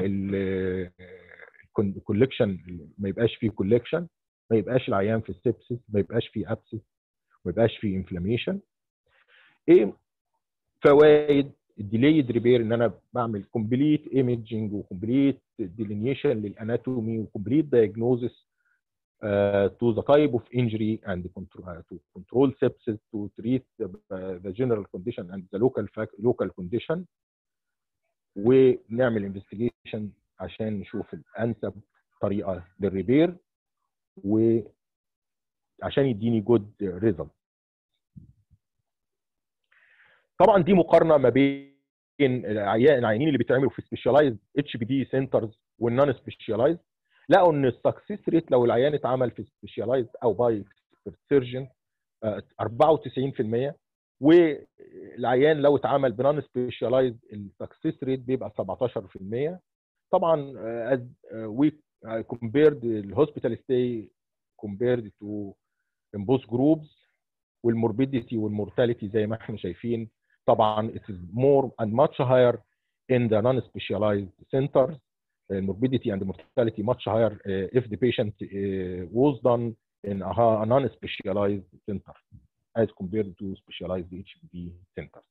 الكوليكشن ما يبقاش فيه كوليكشن ما يبقاش العيان في السبسس ما يبقاش فيه ابسس ما يبقاش فيه انفلاميشن ايه فوائد الديليد ريبير ان انا بعمل كومبليت ايمجنج وكومبليت ديلينيشن للاناتومي وكومبليت دايجنوزس to the type of injury and control, uh, to control sepsis, to treat the, uh, the general condition and the local fact, local condition ونعمل انفستيجيشن عشان نشوف الانسب طريقه للريبير وعشان يديني جود ريزلت طبعا دي مقارنه ما بين العيانين اللي بيتعملوا في سبيشاليزد اتش بي دي سنترز والنون سبيشاليزد لقوا ان السكسس ريت لو العيان اتعمل في سبيشاليزد او باي سيرجن 94% والعيان لو اتعمل بنون سبيشاليزد السكسس ريت بيبقى 17% طبعا as we compared الهوسبيتال ستاي compared to in both groups والموربيديتي والمورتاليتي زي ما احنا شايفين طبعا it is more and much higher in the non-specialized centers uh, morbidity and mortality much higher uh, if the patient uh, was done in a, a non-specialized center as compared to specialized HPV centers.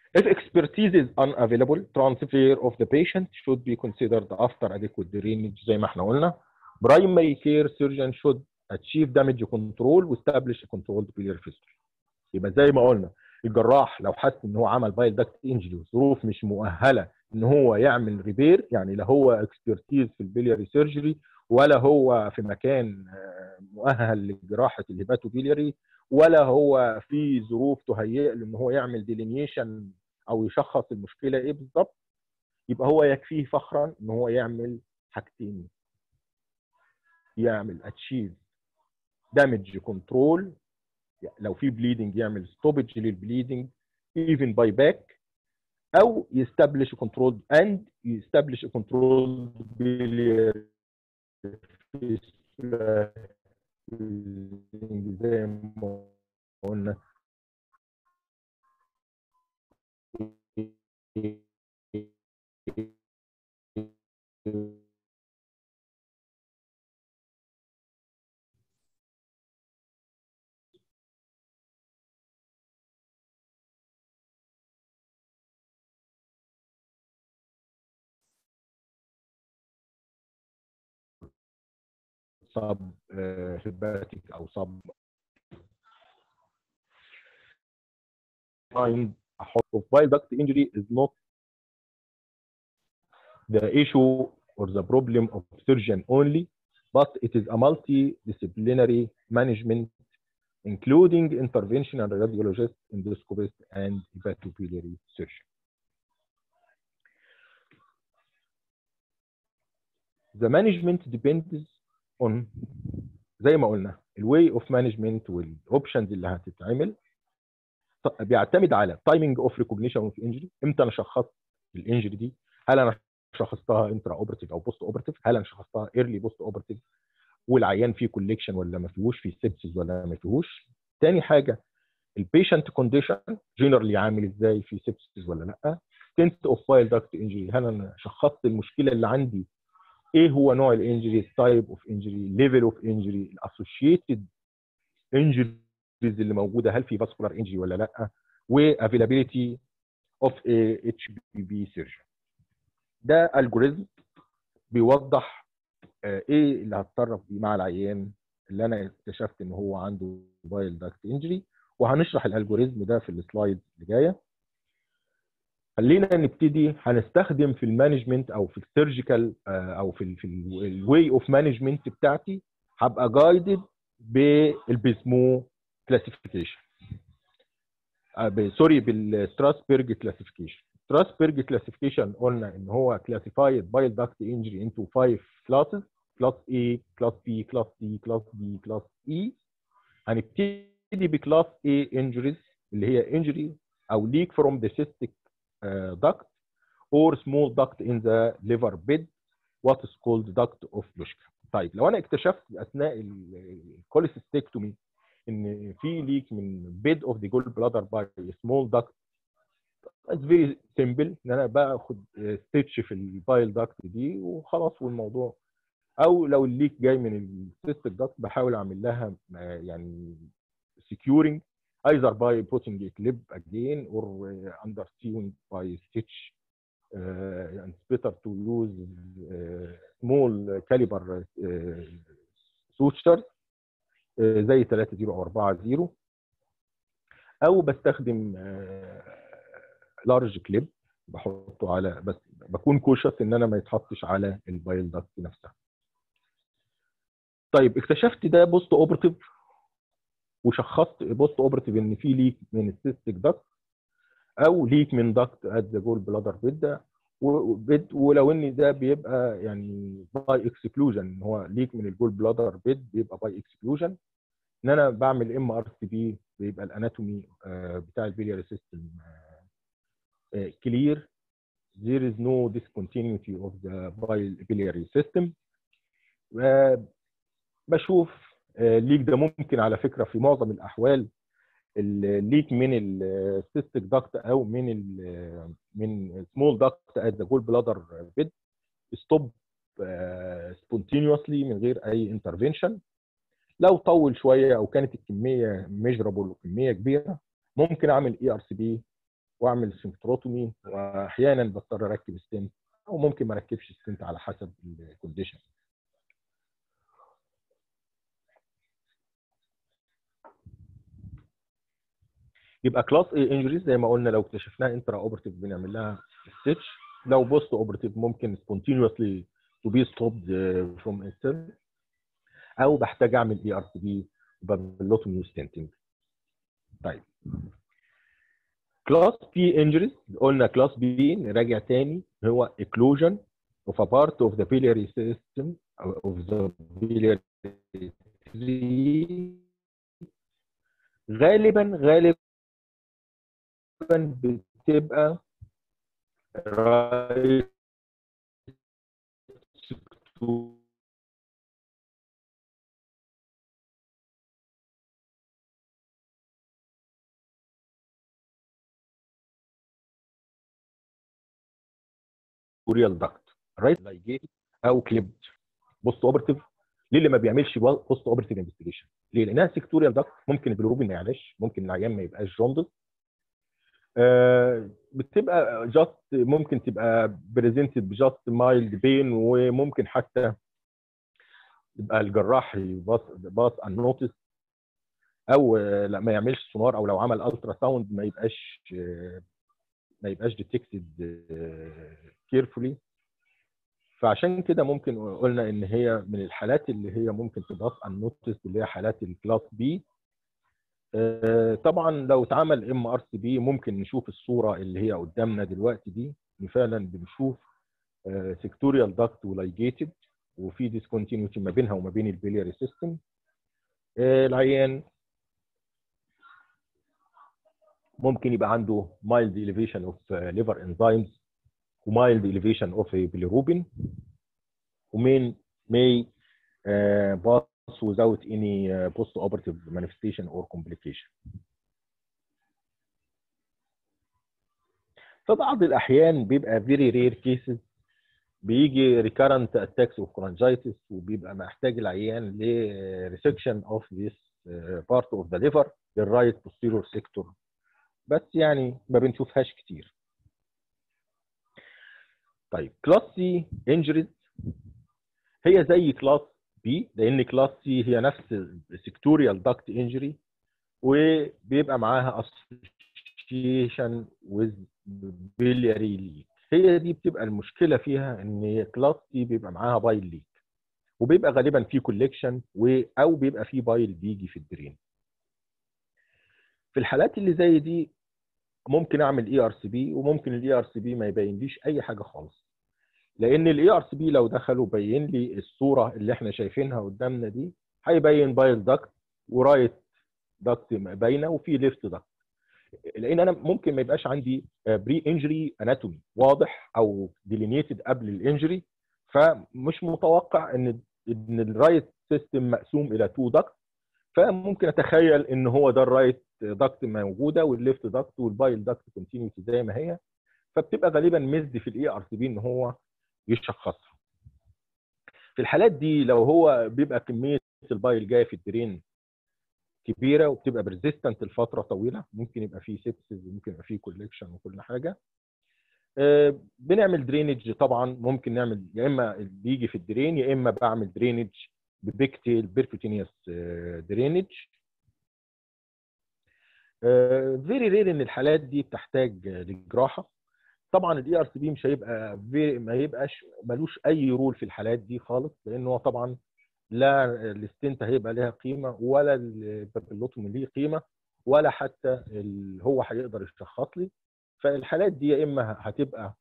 If expertise is unavailable, transfer of the patient should be considered after adequate drainage زي ما احنا قلنا. Primary care surgeon should achieve damage control وestablish a controlled biliary fistula. يبقى زي ما قلنا الجراح لو حس ان هو عمل بايل داكت انجري وظروف مش مؤهله ان هو يعمل ريبير يعني لا هو اكسبرتيز في البلياري سيرجري ولا هو في مكان آه، مؤهل لجراحه الهيباتوبيلياري ولا هو في ظروف تهيئ له ان هو يعمل ديلينيشن او يشخص المشكله ايه بالظبط يبقى هو يكفيه فخرا ان هو يعمل حاجتين يعمل اتشيف دامج كنترول لو في بليدنج يعمل ستوبج للبليدنج even باي باك او يستبلش كنترول اند يستبلش كنترول زي ما قلنا sub uh, hepatic او sub find a of bile duct injury is not the issue or the problem of surgeon only, but it is a multidisciplinary management including interventional radiologist, endoscopist, and hepatobiliary surgeon. The management depends on زي ما قلنا الواي اوف مانجمنت والاوبشنز اللي هتتعمل ط- بيعتمد على تايمنج اوف ريكوجنيشن اوف انجري امتى انا شخصت الانجري دي هل انا شخصتها انترا اوبرتيف او بوست اوبرتيف هل انا شخصتها ايرلي بوست اوبرتيف والعيان فيه كوليكشن ولا ما فيهوش فيه سيبسيس ولا ما فيهوش تاني حاجه البيشنت كونديشن جنرالي عامل ازاي في سيبسيس ولا لا تنت اوف فايل داكت انجري هل انا شخصت المشكله اللي عندي ايه هو نوع الانجري التايب اوف انجري ليفل اوف انجري الاسوشيتد انجريز اللي موجوده هل في فاسكولار انجري ولا لا وافيلابيلتي اوف اتش بي بي سيرجن ده الجوريزم بيوضح آه، ايه اللي هتصرف بيه مع العيان اللي انا اكتشفت ان هو عنده بايل داكت انجري وهنشرح الالجوريزم ده في السلايد اللي جايه خلينا نبتدي هنستخدم في المانجمنت او في السيرجيكال او في ال في الواي اوف مانجمنت بتاعتي هبقى جايدد بالبيسمو كلاسيفيكيشن سوري بالستراسبرج كلاسيفيكيشن ستراسبرج كلاسيفيكيشن قلنا ان هو كلاسيفايد بايل داكت انجري انتو 5 كلاسز كلاس A كلاس B كلاس C كلاس D كلاس E هنبتدي بكلاس A injuries اللي هي injury او leak from the cystic uh, duct or small duct in the liver bed what is called duct of بلوشكا طيب لو انا اكتشفت اثناء الكوليسيستكتومي ان في ليك من بيد اوف ذا جول بلادر باي سمول داكت اتس فيري سيمبل ان انا باخد ستيتش في البايل داكت دي وخلاص والموضوع او لو الليك جاي من السيستك داكت بحاول اعمل لها آه، يعني securing either by putting a clip again or uh, under sewing by stitch uh, and it's better to use uh, small caliber uh, sutures uh, زي 3 0 او 4 0 او بستخدم لارج كليب بحطه على بس بكون كوشس ان انا ما يتحطش على البايل داكت نفسها طيب اكتشفت ده بوست اوبرتيف وشخصت بوست اوبرتيف ان في ليك من السيستيك داكت او ليك من داكت ات ذا جول بلادر بيد وبيد ولو ان ده بيبقى يعني باي اكسكلوجن ان هو ليك من الجول بلادر بيد بيبقى باي اكسكلوجن ان انا بعمل ام ار سي بي بيبقى الاناتومي آه، بتاع البيلياري سيستم كلير there is no discontinuity of the biliary system آه، بشوف الليك ده ممكن على فكره في معظم الاحوال الليك من السيستيك داكت او من ال من سمول داكت ات ذا جول بلادر بيد ستوب سبونتينيوسلي من غير اي انترفنشن لو طول شويه او كانت الكميه ميجرابل وكميه كبيره ممكن اعمل اي ار سي بي واعمل سنكتروتومي واحيانا بضطر اركب ستنت او ممكن ما اركبش ستنت على حسب الكونديشن يبقى كلاس اي انجريز زي ما قلنا لو اكتشفناها انترا اوبرتيف بنعمل لها ستيتش لو بوست اوبرتيف ممكن سبونتينيوسلي تو بي ستوبد فروم انسل او بحتاج اعمل اي ار تي بي بابلوتومي ستنتنج طيب كلاس بي انجريز قلنا كلاس بي نراجع تاني هو occlusion of a part of the biliary system of the biliary tree غالبا غالبا بتبقى right سيكتوريال داكت رايت لايجيت او كليبد بوست اوبرتيف ليه اللي ما بيعملش بوست اوبرتيف انفستيجيشن؟ ليه؟ لانها سيكتوريال داكت ممكن البيلروبين ما يعلاش ممكن العيان ما يبقاش جوندس آه بتبقى جاست ممكن تبقى بريزنتد بجاست مايلد بين وممكن حتى يبقى الجراح يباص باص ان نوتس او آه، لا ما يعملش سونار او لو عمل الترا ساوند ما يبقاش آه، ما يبقاش ديتكتد كيرفولي فعشان كده ممكن قلنا ان هي من الحالات اللي هي ممكن تضاف ان نوتس اللي هي حالات الكلاس بي طبعا لو اتعمل ام ار سي بي ممكن نشوف الصوره اللي هي قدامنا دلوقتي دي إن فعلا بنشوف سيكتوريال داكت ولايجيتد وفي ديسكونتينيوتي ما بينها وما بين البيلياري سيستم العيان ممكن يبقى عنده mild elevation of uh, liver enzymes وmild elevation of a bilirubin ومين may uh, pass without any uh, post-operative manifestation or complication. في بعض الأحيان بيبقى very rare cases بيجي recurrent attacks of cholangitis وبيبقى محتاج العيان ل resection of this uh, part of the liver للرايت posterior sector بس يعني ما بنشوفهاش كتير طيب كلاس سي انجريز هي زي كلاس بي لان كلاس سي هي نفس سيكتوريال داكت انجري وبيبقى معاها اسوشيشن ويز بيلياري ليك هي دي بتبقى المشكله فيها ان كلاس سي بيبقى معاها بايل ليك وبيبقى غالبا في كوليكشن او بيبقى في بايل بيجي في الدرين في الحالات اللي زي دي ممكن اعمل اي ار سي بي وممكن الاي ار سي بي ما يبينليش اي حاجه خالص لان الاي ار سي بي لو دخل وبين لي الصوره اللي احنا شايفينها قدامنا دي هيبين بايل داكت ورايت داكت باينه وفي ليفت داكت لان انا ممكن ما يبقاش عندي بري انجري اناتومي واضح او ديلينيتد قبل الانجري فمش متوقع ان ان الرايت سيستم مقسوم الى تو داكت فممكن اتخيل ان هو ده الرايت داكت موجوده والليفت داكت والبايل داكت كونتينيوتي زي ما هي فبتبقى غالبا مزد في الاي ار سي بي ان هو يشخصها في الحالات دي لو هو بيبقى كميه البايل جايه في الدرين كبيره وبتبقى بريزيستنت لفتره طويله ممكن يبقى فيه سيبسز وممكن يبقى فيه كوليكشن وكل حاجه آه، بنعمل درينج طبعا ممكن نعمل يا اما بيجي في الدرين يا اما بعمل درينج ببيكتيل بيركوتينيوس درينج فيري رير ان الحالات دي بتحتاج لجراحه طبعا الاي ار سي بي مش هيبقى ما يبقاش ملوش اي رول في الحالات دي خالص لان هو طبعا لا الستنت هيبقى لها قيمه ولا البابلوتومي ليه قيمه ولا حتى هو هيقدر يشخص لي فالحالات دي يا اما هتبقى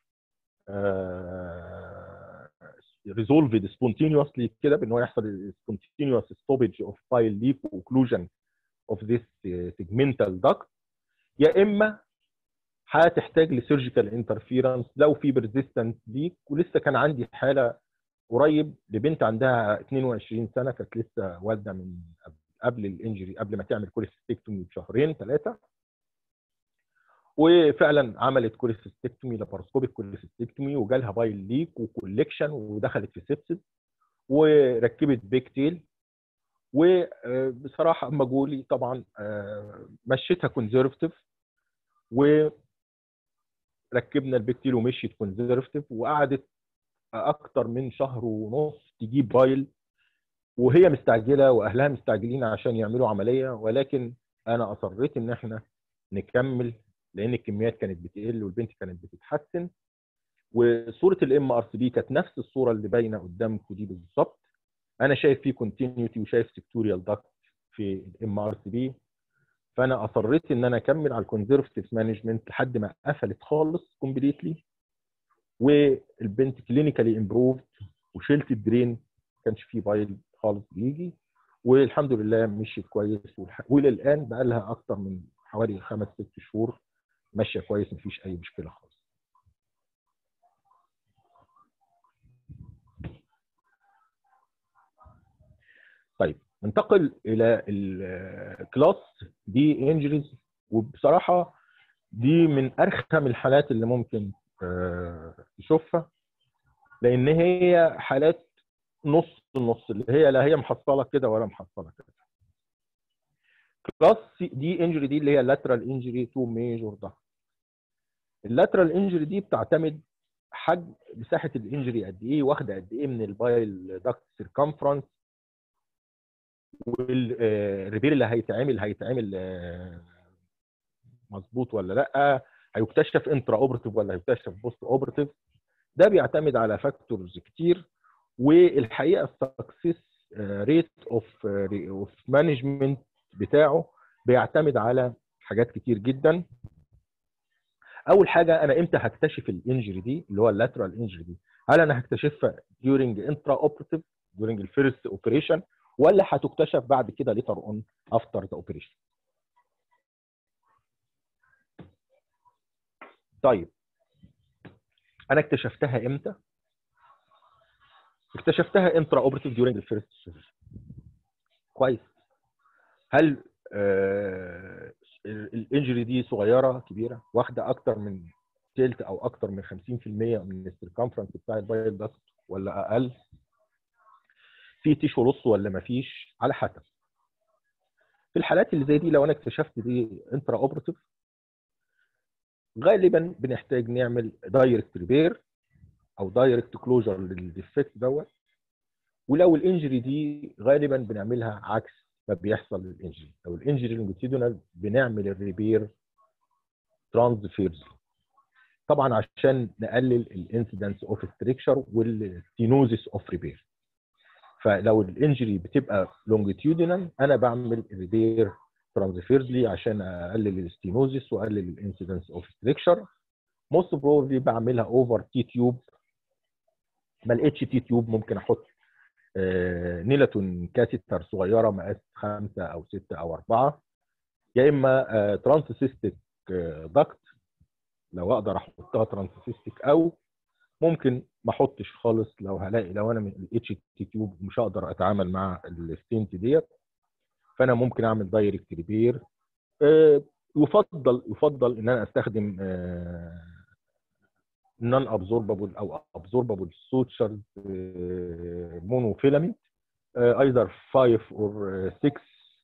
ريزولفد سبونتينيوسلي كده بان هو يحصل سبونتينيوس ستوبج اوف بايل ليك واوكلوجن اوف ذيس سيجمنتال داكت يا اما هتحتاج لسيرجيكال انترفيرنس لو في بريزيستنت ليك ولسه كان عندي حاله قريب لبنت عندها 22 سنه كانت لسه والده من قبل الانجري قبل ما تعمل كوليستيكتومي بشهرين ثلاثه وفعلا عملت كوليستيكتومي لاباروسكوبيك كوليستيكتومي وجالها بايل ليك وكوليكشن ودخلت في سيبسس وركبت بيك تيل وبصراحه اما جولي طبعا مشيتها كونزرفتيف و وركبنا البكتيريا ومشيت كونزرفتيف وقعدت اكتر من شهر ونص تجيب بايل وهي مستعجله واهلها مستعجلين عشان يعملوا عمليه ولكن انا اصريت ان احنا نكمل لان الكميات كانت بتقل والبنت كانت بتتحسن وصوره الام ار سي بي كانت نفس الصوره اللي باينه قدامكم دي بالظبط انا شايف فيه كونتينيوتي وشايف سيكتوريال داكت في الام ار سي بي فانا اصريت ان انا اكمل على الكونزرفتيف مانجمنت لحد ما قفلت خالص كومبليتلي والبنت كلينيكالي امبروفد وشلت الدرين ما كانش فيه بايل خالص بيجي والحمد لله مشيت كويس والح- وللان بقى لها اكتر من حوالي خمس ست شهور ماشيه كويس مفيش اي مشكله خالص طيب ننتقل الى الكلاس دي انجريز وبصراحه دي من ارخم الحالات اللي ممكن آه، تشوفها لان هي حالات نص نص اللي هي لا هي محصله كده ولا محصله كده كلاس دي انجري دي اللي هي لاترال انجري تو ميجور ده اللاترال انجري دي بتعتمد حجم مساحه الانجري قد ايه واخده قد ايه من البايل داكت سيركمفرنس والريبير اللي هيتعمل هيتعمل آه، مظبوط ولا لا هيكتشف انترا اوبرتيف ولا هيكتشف بوست اوبرتيف ده بيعتمد على فاكتورز كتير والحقيقه السكسس ريت اوف اوف مانجمنت بتاعه بيعتمد على حاجات كتير جدا اول حاجه انا امتى هكتشف الانجري دي اللي هو اللاترال انجري دي هل انا هكتشفها during intra operative during الفيرست اوبريشن ولا هتكتشف بعد كده later on after the operation طيب انا اكتشفتها امتى اكتشفتها انترا اوبرتيف during الفيرست سيرجري كويس هل آه الانجري دي صغيره كبيره واخده اكتر من تلت او اكتر من 50% من السيركمفرنس بتاع البايل داكت ولا اقل في تيشو لص ولا ما فيش على حسب في الحالات اللي زي دي لو انا اكتشفت دي انترا اوبرتيف غالبا بنحتاج نعمل دايركت ريبير او دايركت كلوجر للديفكت دوت ولو الانجري دي غالبا بنعملها عكس ما بيحصل للانجري لو الانجري لونجيتيودونال بنعمل الريبير ترانسفيرز طبعا عشان نقلل الانسيدنس اوف ستريكشر والستينوزيس اوف ريبير فلو الانجري بتبقى لونجيتيودينال انا بعمل الريبير ترانسفيرزلي عشان اقلل الستينوزيس واقلل الانسيدنس اوف ستريكشر موست بروبلي بعملها اوفر تي تيوب ما لقيتش تي تيوب ممكن احط آه، نيلاتون كاتيتر صغيره مقاس خمسه او سته او اربعه يا اما ترانسسيستيك داكت لو اقدر احطها ترانسسيستيك او ممكن ما احطش خالص لو هلاقي لو انا من الاتش تي تيوب مش هقدر اتعامل مع الستنت ديت فانا ممكن اعمل دايركت ريبير يفضل يفضل ان انا استخدم نون ابزوربابل او ابزوربابل سوتشرز مونوفيلامنت ايذر 5 اور 6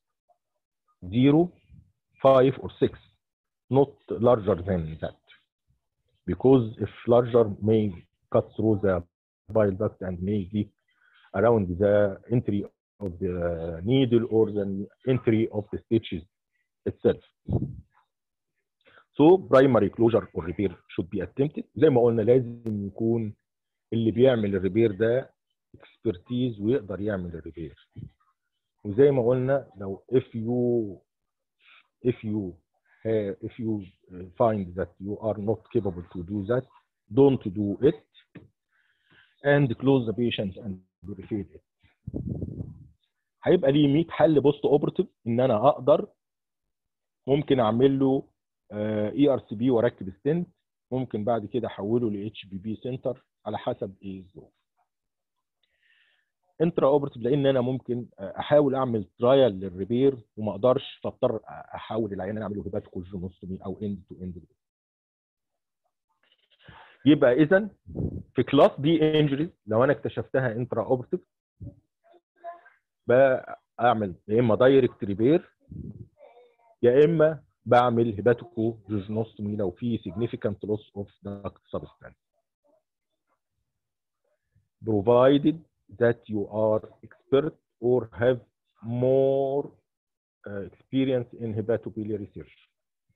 0 5 or 6 not larger than that because if larger may cut through the bile duct and may leak around the entry of the needle or the entry of the stitches itself. So primary closure or repair should be attempted. زي ما قلنا لازم يكون اللي بيعمل الريبير ده اكسبرتيز ويقدر يعمل الريبير. وزي ما قلنا لو if you if you uh, if you find that you are not capable to do that, don't do it and close the patient and refer it. هيبقى ليه 100 حل بوست اوبرتيف ان انا اقدر ممكن اعمل له اي ار سي بي واركب ستنت ممكن بعد كده احوله ل اتش بي بي سنتر على حسب ايه الظروف انترا اوبرتيف لان انا ممكن احاول اعمل ترايل للريبير وما اقدرش فاضطر احاول العيان اعمله هيباتيكو جينوستومي او اند تو اند يبقى اذا في كلاس دي انجريز لو انا اكتشفتها انترا اوبرتيف بعمل يا اما دايركت ريبير يا اما بعمل هيباتيكو جوجنوستومي لو في significant loss of duct substance provided that you are expert or have more uh, experience in hepatobiliary surgery.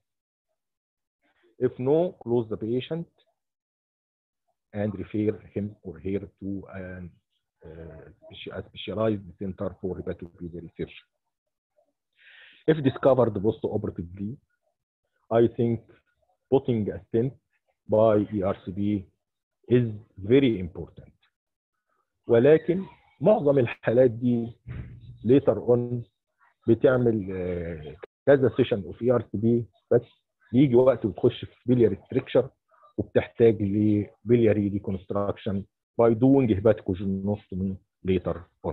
If no, close the patient and refer him or her to an, uh, speci- a specialized center for hepatobiliary surgery. If discovered post-operatively, I think putting a stent by ERCP is very important. ولكن معظم الحالات دي later on بتعمل آه، كذا سيشن اوف اي ار سي بي بس بيجي وقت وتخش في بيلياري ستريكشر وبتحتاج لبيلياري ريكونستراكشن باي دوينج هيباتيكوجينوستومي later on.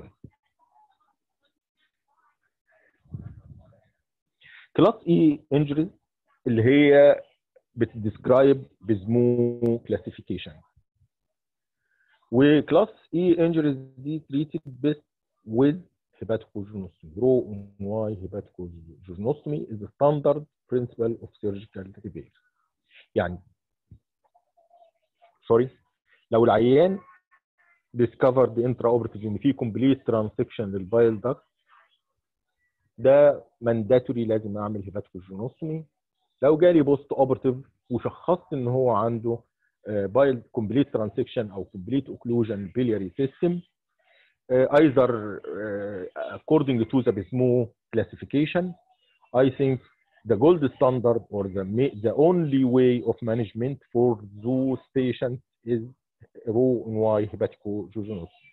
كلاس اي انجريز اللي هي بتديسكرايب بزمو كلاسيفيكيشن وكلاس اي انجريز دي تريتد بس with hepatocoagulopathy. Raw why hepatocoagulopathy is the standard principle of surgical repair. يعني سوري لو العيان discovered intraoperative ان في complete transection للبايل داكت ده مانداتوري لازم اعمل هيباتوكوجينوستومي لو جالي بوست اوبرتيف وشخصت ان هو عنده بايل كومبليت ترانسكشن او كومبليت اوكلوجن بيلياري سيستم either uh, according to the BISMO classification I think the gold standard or the ma- the only way of management for those patients is raw NY hepaticoagulopathy.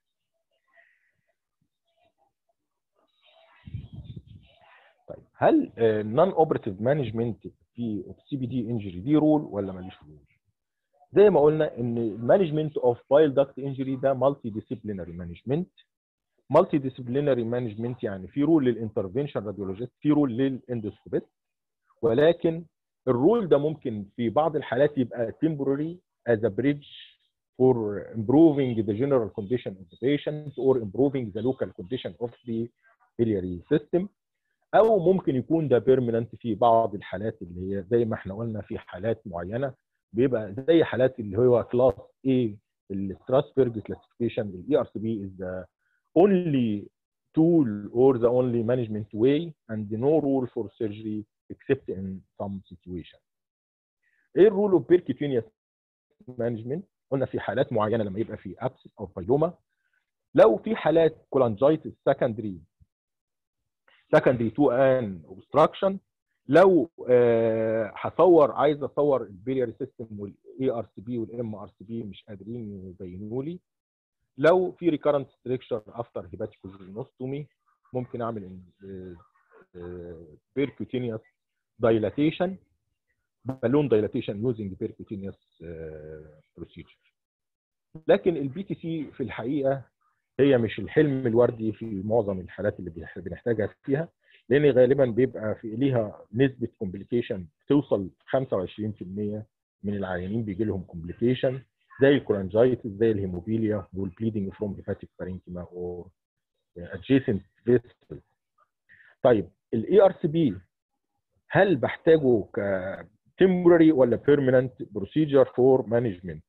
طيب هل نون اوبرتيف مانجمنت في سي بي دي انجري دي رول ولا ماليش رول؟ زي ما قلنا ان المانجمنت اوف بايل داكت انجري ده مالتي ديسيبلينري مانجمنت مالتي ديسيبلينري مانجمنت يعني في رول للانترفنشن راديولوجيست في رول للاندوسكوبيست ولكن الرول ده ممكن في بعض الحالات يبقى temporary as a bridge for improving the general condition of the patient or improving the local condition of the biliary system او ممكن يكون ده بيرمننت في بعض الحالات اللي هي زي ما احنا قلنا في حالات معينه بيبقى زي حالات اللي هو كلاس A الستراسبرج كلاسيفيكيشن الاي ار سي بي is the only tool or the only management way and no rule for surgery except in some situation. ايه الرول اوف بيركيتينيوس مانجمنت؟ قلنا في حالات معينه لما يبقى في ابس او بايلوما لو في حالات كولانجايتس سكندري سكندري تو ان اوبستراكشن لو آه، هصور عايز اصور البيلياري سيستم والاي ار سي بي والام ار سي بي مش قادرين يبينوا لي لو في ريكارنت ستريكشر افتر هيباتيكوجينوستومي ممكن اعمل بيركوتينيوس دايلاتيشن بالون دايلاتيشن يوزنج بيركوتينيوس بروسيجر لكن البي تي سي في الحقيقه هي مش الحلم الوردي في معظم الحالات اللي بنح- بنحتاجها فيها لان غالبا بيبقى في ليها نسبه كومبليكيشن توصل 25% من العيانين بيجي لهم كومبليكيشن زي الكولانجايتس زي الهيموفيليا والبليدنج فروم هيباتيك بارينكيما او adjacent vessels طيب الاي ار سي بي هل بحتاجه ك temporary ولا permanent procedure for management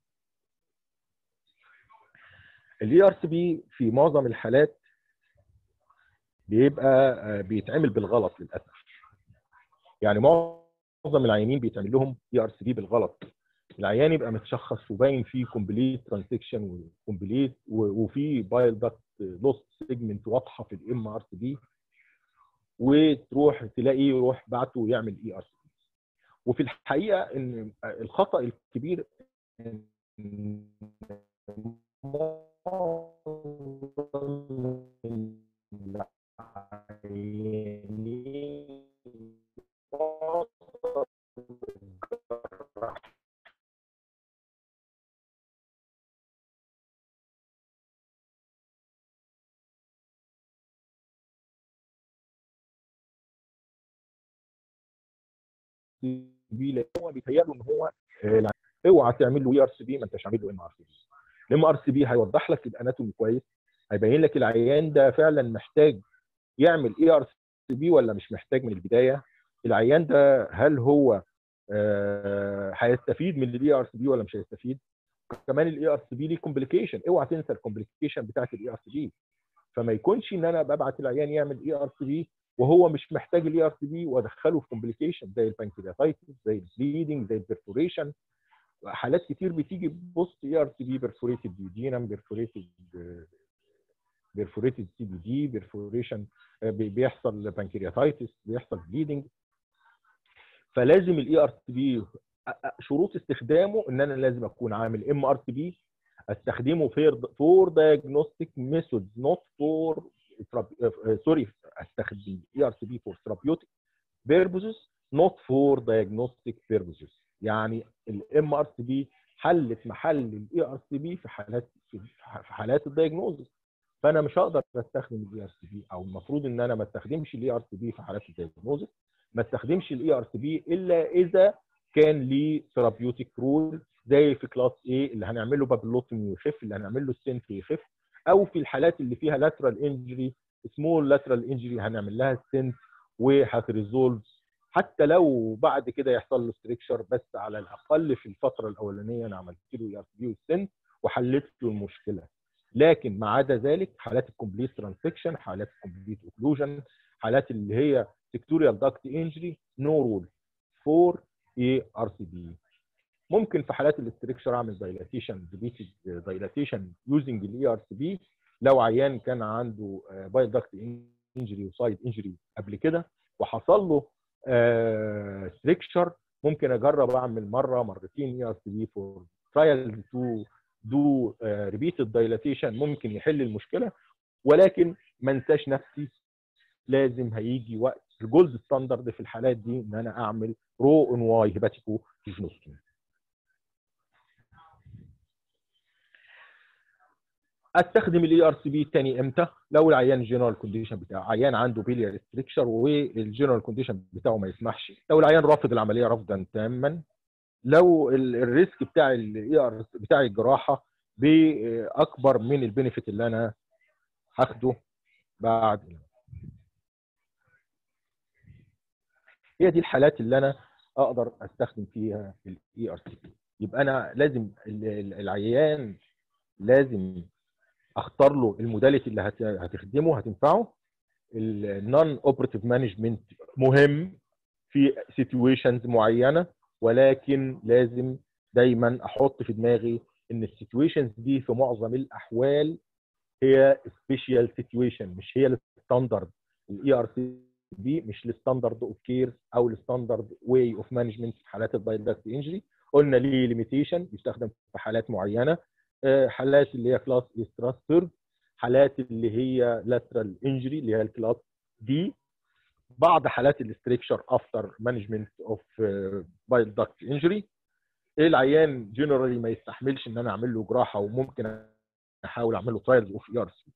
الاي ار سي بي في معظم الحالات بيبقى آه، بيتعمل بالغلط للاسف يعني معظم العيانين بيتعمل لهم اي ار سي بي بالغلط العيان يبقى متشخص وباين فيه كومبليت ترانزكشن وكومبليت وفي بايل داكت لوست سيجمنت واضحه في الام ار سي بي وتروح تلاقيه يروح بعته يعمل اي ار سي بي وفي الحقيقه ان الخطا الكبير إن معظم العيانين بي لان هو بيتهيأ ان هو آه، لا، اوعى تعمل له اي ار سي بي ما انتش عامل له ام ار سي بي الام ار سي بي هيوضح لك الاناتومي كويس هيبين لك العيان ده فعلا محتاج يعمل اي ار سي بي ولا مش محتاج من البدايه العيان ده هل هو آه، هيستفيد من الاي ار سي بي ولا مش هيستفيد كمان الاي ار سي بي ليه كومبليكيشن اوعى تنسى الكومبليكيشن بتاعت الاي ار سي بي فما يكونش ان انا ببعت العيان يعمل اي ار سي بي وهو مش محتاج الاي ار سي بي وادخله في كومبليكيشن زي البانكرياتايتس زي البليدنج زي البرفوريشن حالات كتير بتيجي بوست اي ار سي بي بيرفوريتد ديودينم بيرفوريتد بيرفوريتد سي بي دي بيرفوريشن بيحصل بانكرياتايتس بيحصل بليدنج فلازم الاي ار سي بي شروط استخدامه ان انا لازم اكون عامل ام ار سي بي استخدمه فور فور دايجنوستيك ميثودز نوت فور سوري استخدم اي ار سي بي فور ثيرابيوتيك بيربوزز نوت فور دايجنوستيك بيربوزز يعني الام ار سي بي حلت محل الاي ار سي بي في حالات في حالات الدايجنوزز فانا مش هقدر استخدم الاي ار سي بي او المفروض ان انا ما استخدمش الاي ار سي بي في حالات الدايجنوزز ما استخدمش الاي ار سي بي الا اذا كان ليه ثيرابيوتيك رول زي في كلاس A اللي هنعمل له بابلوتومي ويخف اللي هنعمل له ستنت ويخف او في الحالات اللي فيها لاترال انجري سمول لاترال انجري هنعمل لها ستنت وهتريزولف حتى لو بعد كده يحصل له ستريكشر بس على الاقل في الفتره الاولانيه انا عملت له اي ار بي وستنت وحلت له المشكله لكن ما عدا ذلك حالات الكومبليت ترانسكشن حالات الكومبليت اوكلوجن حالات اللي هي سيكتوريال داكت انجري نو رول فور اي ار سي بي ممكن في حالات الاستركشر اعمل دايلاتيشن ريبيتد دايلاتيشن يوزنج الاي ار سي بي لو عيان كان عنده بايل داكت انجري وسايد انجري قبل كده وحصل له ستريكشر ممكن اجرب اعمل مره مرتين اي ار سي بي فور ترايل تو دو ريبيتد دايلاتيشن ممكن يحل المشكله ولكن ما انساش نفسي لازم هيجي وقت الجولد ستاندرد في الحالات دي ان انا اعمل رو ان واي هيباتيكو تيجنوستومي استخدم الاي ار سي بي الثاني امتى؟ لو العيان الجنرال كونديشن بتاعه عيان عنده بيليار ستريكشر والجنرال كونديشن بتاعه ما يسمحش لو العيان رافض العمليه رفضا تاما لو الريسك بتاع الاي ار بتاع الجراحه باكبر من البينيفيت اللي انا هاخده بعد هي دي الحالات اللي انا اقدر استخدم فيها الاي ار سي بي يبقى انا لازم العيان لازم اختار له الموداليتي اللي هتخدمه هتنفعه النون اوبراتيف مانجمنت مهم في سيتويشنز معينه ولكن لازم دايما احط في دماغي ان السيتويشنز دي في معظم الاحوال هي سبيشال سيتويشن مش هي الستاندرد الاي ار سي دي مش الستاندرد اوف كير او الستاندرد واي اوف مانجمنت في حالات الدايلكت انجري قلنا ليه ليميتيشن يستخدم في حالات معينه حالات اللي هي كلاس استراستر حالات اللي هي لاترال انجري اللي هي الكلاس دي بعض حالات الاستريكشر افتر مانجمنت اوف بايل داكت انجري العيان جنرالي ما يستحملش ان انا اعمل له جراحه وممكن احاول اعمل له ترايلز اوف اي ار سي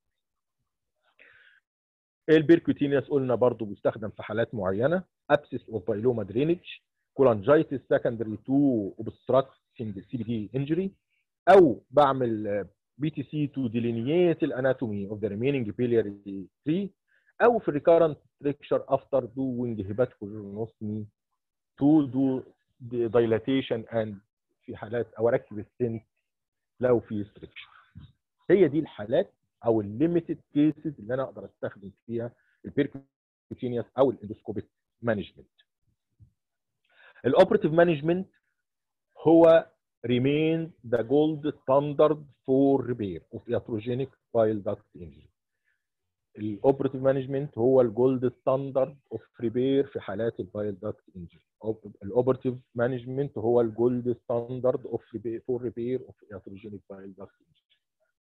البيركوتينيوس قلنا برضو بيستخدم في حالات معينه ابسس اوف بايلوما درينج كولانجايتس سكندري تو اوبستراكتنج سي بي دي انجري او بعمل بي تي سي تو ديلينييت الاناتومي اوف ذا ريمينينج بيلياري 3 او في الريكارنت ستريكشر افتر دوينج هيباتيكولونوستمي تو دو دايلاتيشن اند في حالات او اركب السنت لو في ستريكشر هي دي الحالات او الليميتد كيسز اللي انا اقدر استخدم فيها البيركوتينيوس او الاندوسكوبيك مانجمنت الاوبراتيف مانجمنت هو remain the gold standard for repair of iatrogenic bile duct injury. الاوبراتيف مانجمنت هو الجولد ستاندرد اوف ريبير في حالات البايل داكت انجري الاوبراتيف مانجمنت هو الجولد ستاندرد اوف ريبير فور ريبير اوف iatrogenic bile duct injury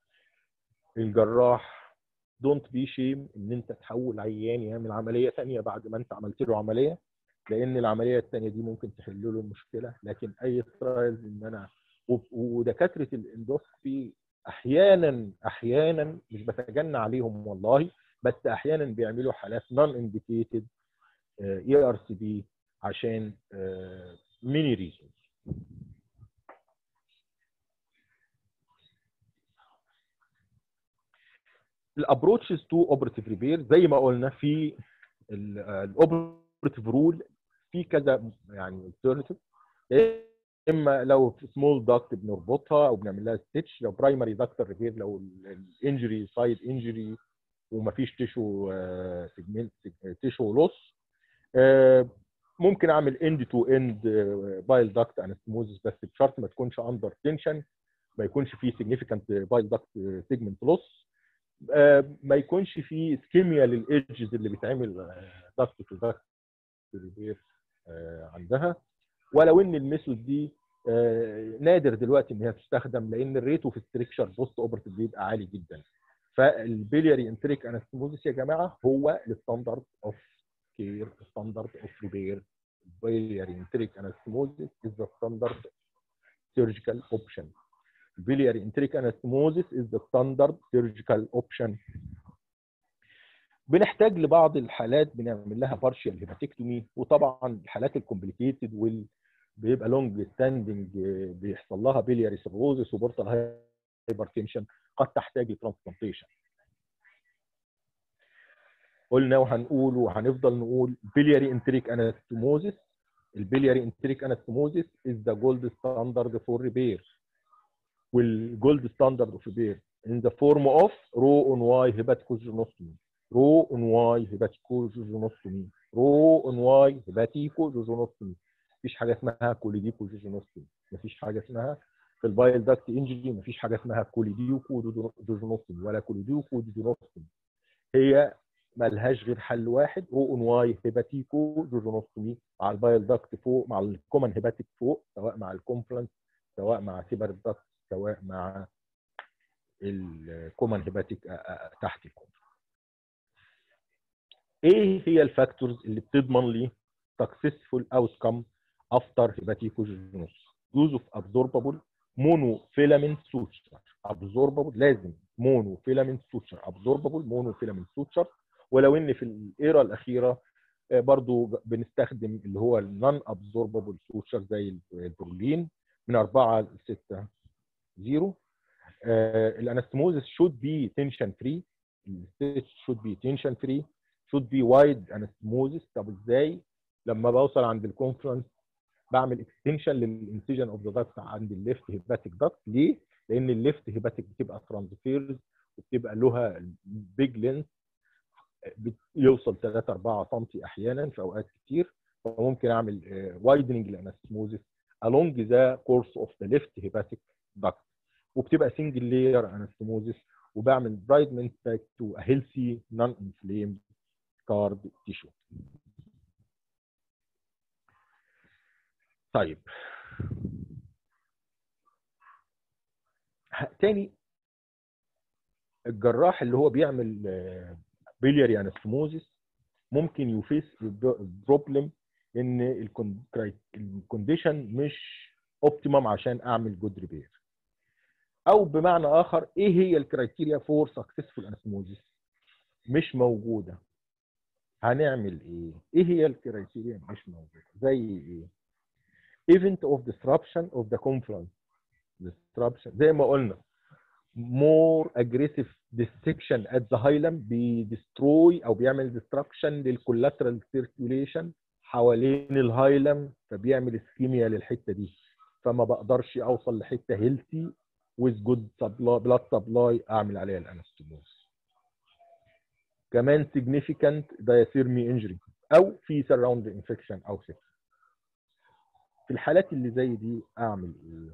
الجراح دونت بي شيم ان انت تحول عيان يعمل عمليه ثانيه بعد ما انت عملت له عمليه لان العمليه الثانيه دي ممكن تحل له المشكله لكن اي ترايلز ان انا ودكاتره الاندوسكوبي احيانا احيانا مش بتجنى عليهم والله بس احيانا بيعملوا حالات نون انديكيتد اي ار سي بي عشان ميني ريزونز الابروتشز تو اوبراتيف ريبير زي ما قلنا في الاوبراتيف رول في كذا يعني alternative اما لو في سمول داكت بنربطها او بنعمل لها ستيتش لو برايمري داكتر ريبير لو الانجري سايد انجري ومفيش تيشو سيجمنت تيشو لوس ممكن اعمل اند تو اند بايل داكت انستموزس بس بشرط ما تكونش اندر تنشن ما يكونش فيه سيجنيفيكانت بايل داكت سيجمنت لوس ما يكونش فيه سكيميا للايدجز اللي بيتعمل داكت تو داكت ريبير عندها ولو ان الميثود دي آه، نادر دلوقتي ان هي تستخدم لان الريت اوف ستريكشر بوست اوبرتيف بيبقى عالي جدا فالبيلياري انتريك انستموزيس يا جماعه هو الستاندرد اوف كير ستاندرد اوف ريبير biliary enteric anastomosis is the standard surgical option. Biliary enteric anastomosis is the standard surgical option. بنحتاج لبعض الحالات بنعمل لها partial hepatectomy وطبعا الحالات الكومبليكيتد وال بيبقى لونج ستاندنج بيحصل لها بيلياري سيروزس وبورتال هايبرتنشن قد تحتاج لترانسبلانتيشن قلنا وهنقول وهنفضل نقول بيلياري انتريك انستموزيس البيلياري انتريك انستموزيس از ذا جولد ستاندرد فور ريبير والجولد ستاندرد اوف ريبير in the form of رو اون واي هيباتيكوجينوستومي رو اون واي هيباتيكوجينوستومي رو اون واي هيباتيكوجينوستومي مفيش حاجه اسمها كوليديكوجينوستومي مفيش حاجه اسمها في البايل داكت انجري مفيش حاجه اسمها كوليديوكو دوجينوستومي ولا كوليديوكو دوجينوستومي هي ملهاش غير حل واحد رو اون واي هيباتيكو دوجينوستومي مع البايل داكت فوق مع الكومن هيباتيك فوق سواء مع الكونفلنس سواء مع سيبر داكت سواء مع الكومن هيباتيك تحت الكونفلنس ايه هي الفاكتورز اللي بتضمن لي successful outcome after hepaticogenesis use of absorbable monofilament suture absorbable لازم monofilament suture absorbable monofilament suture ولو ان في الايرا الاخيره برضو بنستخدم اللي هو النون absorbable suture زي البرولين من 4 ل 6 0 الانستموزس should be tension free الستيتش should be tension free should be wide anastomosis طب ازاي لما بوصل عند الكونفرنس بعمل اكستنشن للانسيجن اوف ذا داكت عند الليفت هيباتيك داكت ليه؟ لان الليفت هيباتيك بتبقى ترانسفيرز وبتبقى لها بيج لينس يوصل 3 4 سم احيانا في اوقات كتير فممكن اعمل وايدنج للانستموزس along the course of the left hepatic duct وبتبقى single layer anastomosis وبعمل برايدمنت باك تو a healthy non-inflamed scarred tissue طيب تاني الجراح اللي هو بيعمل بيلياري انستموزيس ممكن يفيس بروبلم ان الكونديشن مش اوبتيمم عشان اعمل جود ريبير او بمعنى اخر ايه هي الكرايتيريا فور سكسسفول انستموزيس مش موجوده هنعمل ايه ايه هي الكرايتيريا مش موجوده زي ايه event of disruption of the confluence disruption زي ما قلنا more aggressive dissection at the hilum بيدستروي او بيعمل destruction للcollateral circulation حوالين الهايلم فبيعمل اسكيميا للحته دي فما بقدرش اوصل لحته هيلثي with good supply blood supply اعمل عليها الانستموز كمان significant diathermy injury او في surround infection او sepsis في الحالات اللي زي دي اعمل ايه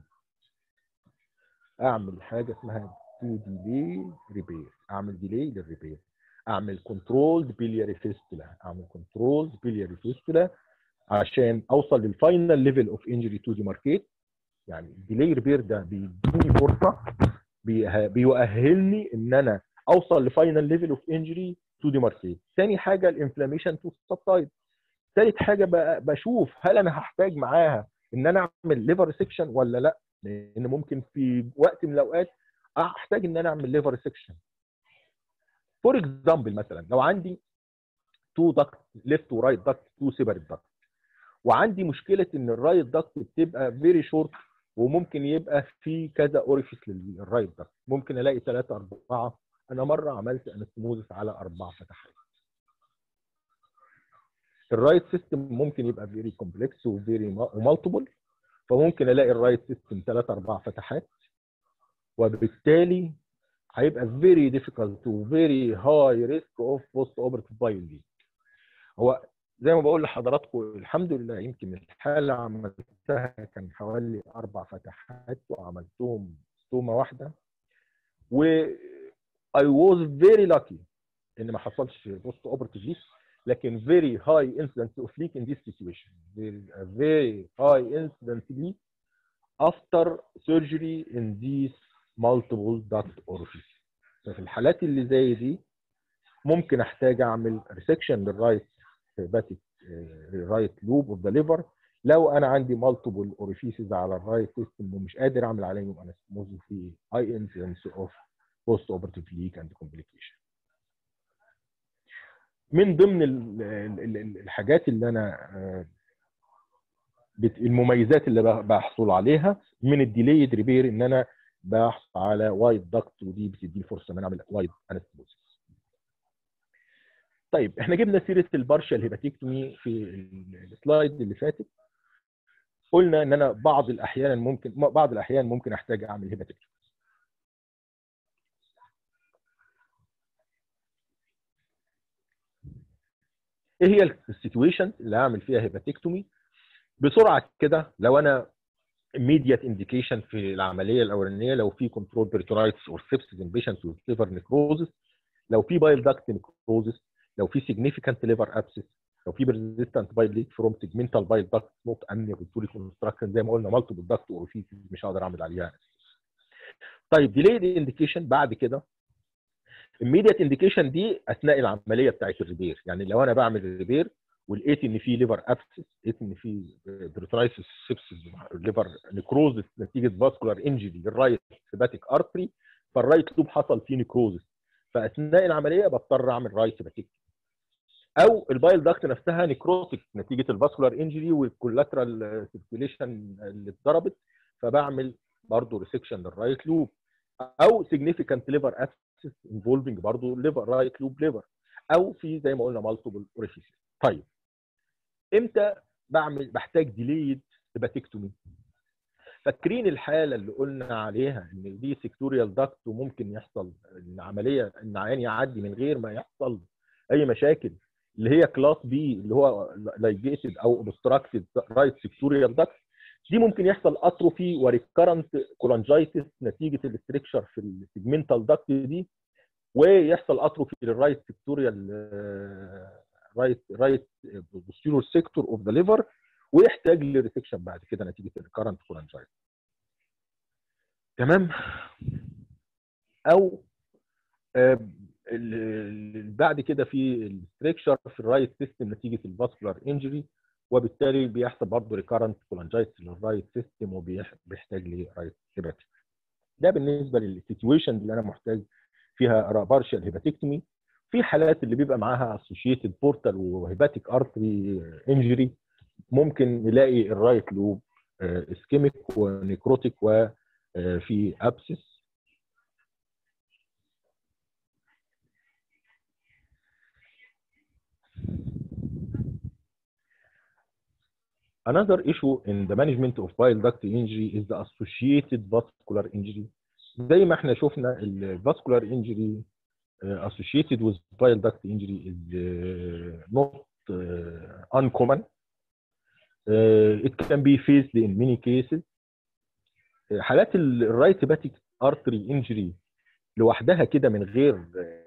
اعمل حاجه اسمها تو ديلي ريبير اعمل ديلي للريبير اعمل كنترولد بيلياري فيستولا اعمل كنترولد بيلياري فيستولا عشان اوصل للفاينل ليفل اوف انجري تو ديماركيت يعني الديلي ريبير ده بيديني فرصه بيؤهلني ان انا اوصل لفاينل ليفل اوف انجري تو ديماركيت ثاني حاجه الانفلاميشن تو سبسايد ثالث حاجه بشوف هل انا هحتاج معاها ان انا اعمل ليفر سيكشن ولا لا لان ممكن في وقت من الاوقات احتاج ان انا اعمل ليفر سيكشن فور اكزامبل مثلا لو عندي تو داكت ليفت ورايت داكت تو سيبريت داكت وعندي مشكله ان الرايت داكت بتبقى فيري شورت وممكن يبقى في كذا اوريفيس للرايت داكت ممكن الاقي ثلاثه اربعه انا مره عملت انستموزس على اربع فتحات الرايت سيستم ممكن يبقى فيري كومبلكس وفيري ومالتيبل فممكن الاقي الرايت سيستم ثلاث اربع فتحات وبالتالي هيبقى very difficult و very high risk of post operative bile leak هو زي ما بقول لحضراتكم الحمد لله يمكن الحاله اللي عملتها كان حوالي اربع فتحات وعملتهم ستومه واحده و I was very lucky ان ما حصلش بوست اوبرتيف ليك لكن very high incidence of leak in this situation there is a very high incidence leak after surgery in these multiple duct orifices ففي الحالات اللي زي دي ممكن احتاج اعمل ريسكشن للرايت هيباتيك رايت لوب اوف ذا ليفر لو انا عندي مالتيبل اوريفيسز على الرايت سيستم ومش قادر اعمل عليهم انستموز في هاي انسيدنس اوف بوست اوبرتيف ليك اند كومبليكيشن من ضمن ال ال ال الحاجات اللي انا بت المميزات اللي بحصل عليها من الديليد ريبير ان انا بحصل على وايد دكت ودي بتديني فرصه ان انا اعمل وايد انستموزيس طيب احنا جبنا سيره البارشال هيباتيكتومي في السلايد اللي فاتت قلنا ان انا بعض الاحيان ممكن بعض الاحيان ممكن احتاج اعمل هيباتيكتومي ايه هي السيتويشن اللي هعمل فيها هيباتيكتومي بسرعه كده لو انا immediate indication في العمليه الاولانيه لو في كنترول بيرتونايتس اور سيبسيس ان بيشنتس وذ ليفر نيكروزس لو في بايل داكت نيكروزس لو في significant liver abscess لو في persistent bile leak from segmental bile duct not amenable to reconstruction زي ما قلنا multiple duct orifices مش هقدر اعمل عليها طيب delayed indication بعد كده immediate indication دي اثناء العمليه بتاعت الريبير يعني لو انا بعمل الريبير ولقيت ان في ليفر ابسس لقيت ان في بريترايسس سيبسس ليفر نيكروزس نتيجه فاسكولار انجري للرايت هيباتيك ارتري فالرايت لوب حصل فيه نيكروزس فاثناء العمليه بضطر اعمل رايت هيباتيك او البايل داكت نفسها نيكروتيك نتيجه الفاسكولار انجري والكولاترال سيركيوليشن اللي اتضربت فبعمل برضه ريسكشن للرايت لوب او significant liver abscess involving برضه liver رايت لوب ليفر او في زي ما قلنا مالتيبل اوريفيسيس طيب امتى بعمل بحتاج ديليد هيباتيكتومي فاكرين الحاله اللي قلنا عليها ان دي سيكتوريال داكت وممكن يحصل العمليه ان عيان يعدي من غير ما يحصل اي مشاكل اللي هي كلاس بي اللي هو لايجيتد او اوبستراكتد رايت سيكتوريال داكت دي ممكن يحصل اتروفي وريكرنت كولانجايتس نتيجه الاستركشر في السيجمنتال داكت دي ويحصل اتروفي للرايت سيكتوريال رايت رايت بوستيرور سيكتور اوف ذا ليفر ويحتاج لريسكشن بعد كده نتيجه الكرنت كولانجايتس تمام او بعد كده في الاستركشر في الرايت سيستم نتيجه الفاسكولار انجري وبالتالي بيحصل برضه ريكارنت كولانجايتس للرايت سيستم وبيحتاج لرايت هيباتيك ده بالنسبه للسيتويشن اللي انا محتاج فيها بارشال هيباتيكتومي في حالات اللي بيبقى معاها اسوشيتد بورتال وهيباتيك ارتري انجري ممكن نلاقي الرايت لوب اسكيميك ونيكروتيك وفي ابسس Another issue in the management of bile duct injury is the associated vascular injury. زي ما احنا شفنا ال vascular injury uh, associated with bile duct injury is uh, not uh, uncommon. Uh, it can be faced in many cases. Uh, حالات الرايت هيباتيك ارتري انجري لوحدها كده من غير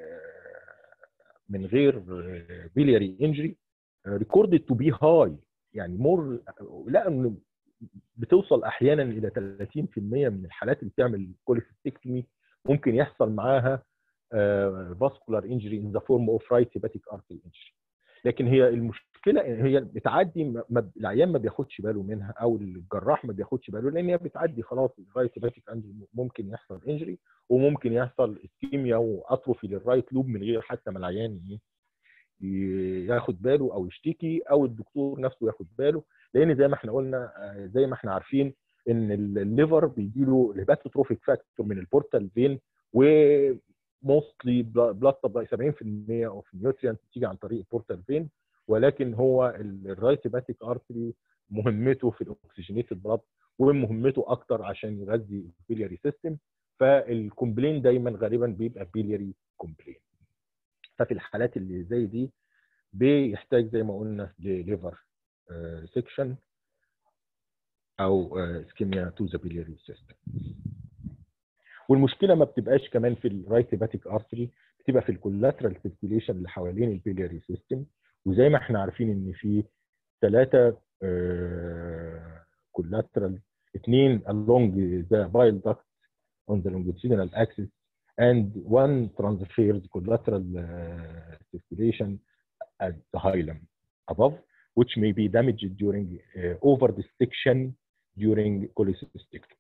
من غير بيلياري انجري recorded to be high يعني مور لا انه بتوصل احيانا الى 30% من الحالات اللي بتعمل كوليستكتومي ممكن يحصل معاها فاسكولار انجري ان ذا فورم اوف رايت هيباتيك ارتري انجري لكن هي المشكله هي بتعدي ما العيان ما بياخدش باله منها او الجراح ما بياخدش باله لان هي بتعدي خلاص الرايت هيباتيك انجري ممكن يحصل انجري وممكن يحصل اسكيميا واتروفي للرايت لوب من غير حتى ما العيان ياخد باله او يشتكي او الدكتور نفسه ياخد باله لان زي ما احنا قلنا زي ما احنا عارفين ان الليفر بيجي له الهيباتوتروفيك فاكتور من البورتال فين و موستلي بلاد سبلاي 70% اوف النيوتريانت بتيجي عن طريق البورتال فين ولكن هو الرايت هيباتيك ارتري مهمته في الاكسجينيتد بلاد ومهمته اكتر عشان يغذي البيلياري سيستم فالكومبلين دايما غالبا بيبقى بيلياري كومبلين ففي الحالات اللي زي دي بيحتاج زي ما قلنا لليفر سيكشن او اسكيميا تو ذا بيلياري سيستم والمشكله ما بتبقاش كمان في الرايت هيباتيك ارتري بتبقى في الكولاترال سيركيوليشن اللي حوالين البيلياري سيستم وزي ما احنا عارفين ان في ثلاثه كولاترال اثنين along the bile duct on the longitudinal axis and one transfers collateral uh, circulation at the hilum above which may be damaged during uh, over dissection during cholecystectomy.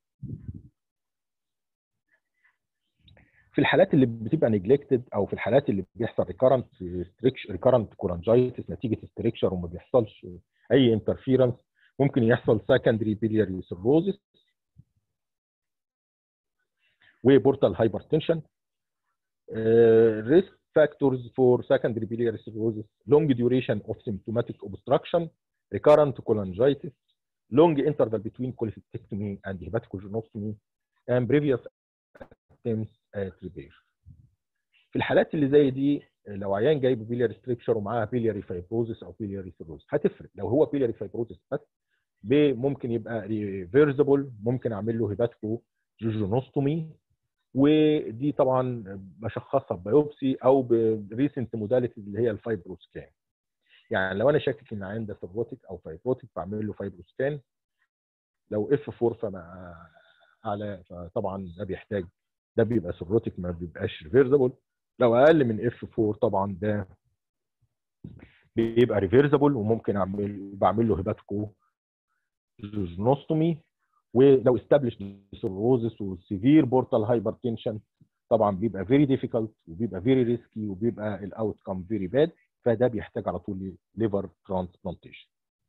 في الحالات اللي بتبقى نجلكتد او في الحالات اللي بيحصل ريكارنت ريكارنت كولانجايتس نتيجه ستريكشر وما بيحصلش اي انترفيرنس ممكن يحصل سكندري بيلياري سيروزس وبورتال هايبرتنشن ريسك factors for secondary biliary cirrhosis, long duration of symptomatic obstruction, recurrent cholangitis, long interval between cholecystectomy and hepatocolanostomy, and previous attempts at repair. في الحالات اللي زي دي لو عيان جايب بيلياري ستريكشر ومعاها بيلياري فايبروزس او بيلياري سيروز هتفرق لو هو بيلياري فايبروزس بس ممكن يبقى ريفيرسبل ممكن اعمل له هيباتكو جوجونوستومي ودي طبعا بشخصها ببيوبسي او بريسنت موداليتي اللي هي الفايبروسكان يعني لو انا شاكك ان عندي سيروتيك او فايبروتيك بعمل له فايبروسكان لو اف 4 فما اعلى فطبعا ده بيحتاج ده بيبقى سيروتيك ما بيبقاش ريفيرسبل لو اقل من اف 4 طبعا ده بيبقى ريفيرسبل وممكن اعمل بعمل له هيباتكو جوجنوستومي ولو استابلش سيروزس وسيفير بورتال هايبرتنشن طبعا بيبقى فيري ديفيكالت وبيبقى فيري ريسكي وبيبقى الاوت كام فيري باد فده بيحتاج على طول ليفر ترانسبلانتيشن.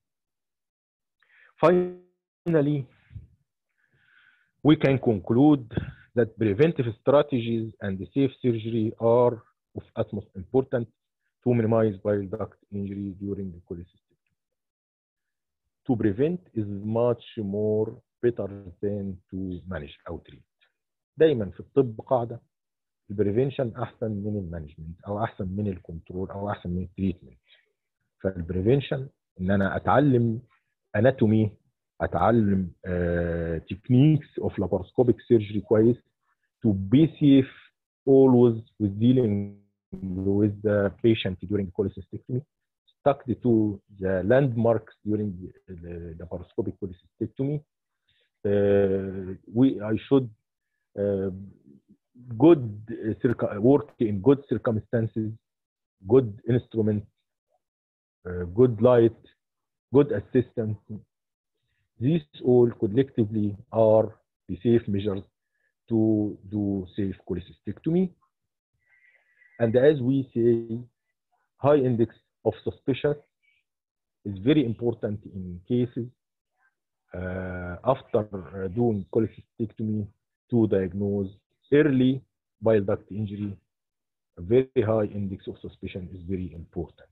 Finally, we can conclude that preventive strategies and safe surgery are of utmost importance to minimize bile duct injury during the cholecystectomy. To prevent is much more better than to manage او treat. دايما في الطب قاعده البريفنشن احسن من المانجمنت او احسن من الكنترول او احسن من التريتمنت. فالبريفنشن ان انا اتعلم اناتومي اتعلم تكنيكس اوف لاباروسكوبيك سيرجري كويس to be safe always with dealing with the patient during cholecystectomy stuck to the landmarks during the laparoscopic cholecystectomy uh, we I should uh, good uh, work in good circumstances, good instruments, uh, good light, good assistance. These all collectively are the safe measures to do safe cholecystectomy. And as we say, high index of suspicion is very important in cases uh, after uh, doing cholecystectomy to diagnose early bile duct injury. A very high index of suspicion is very important.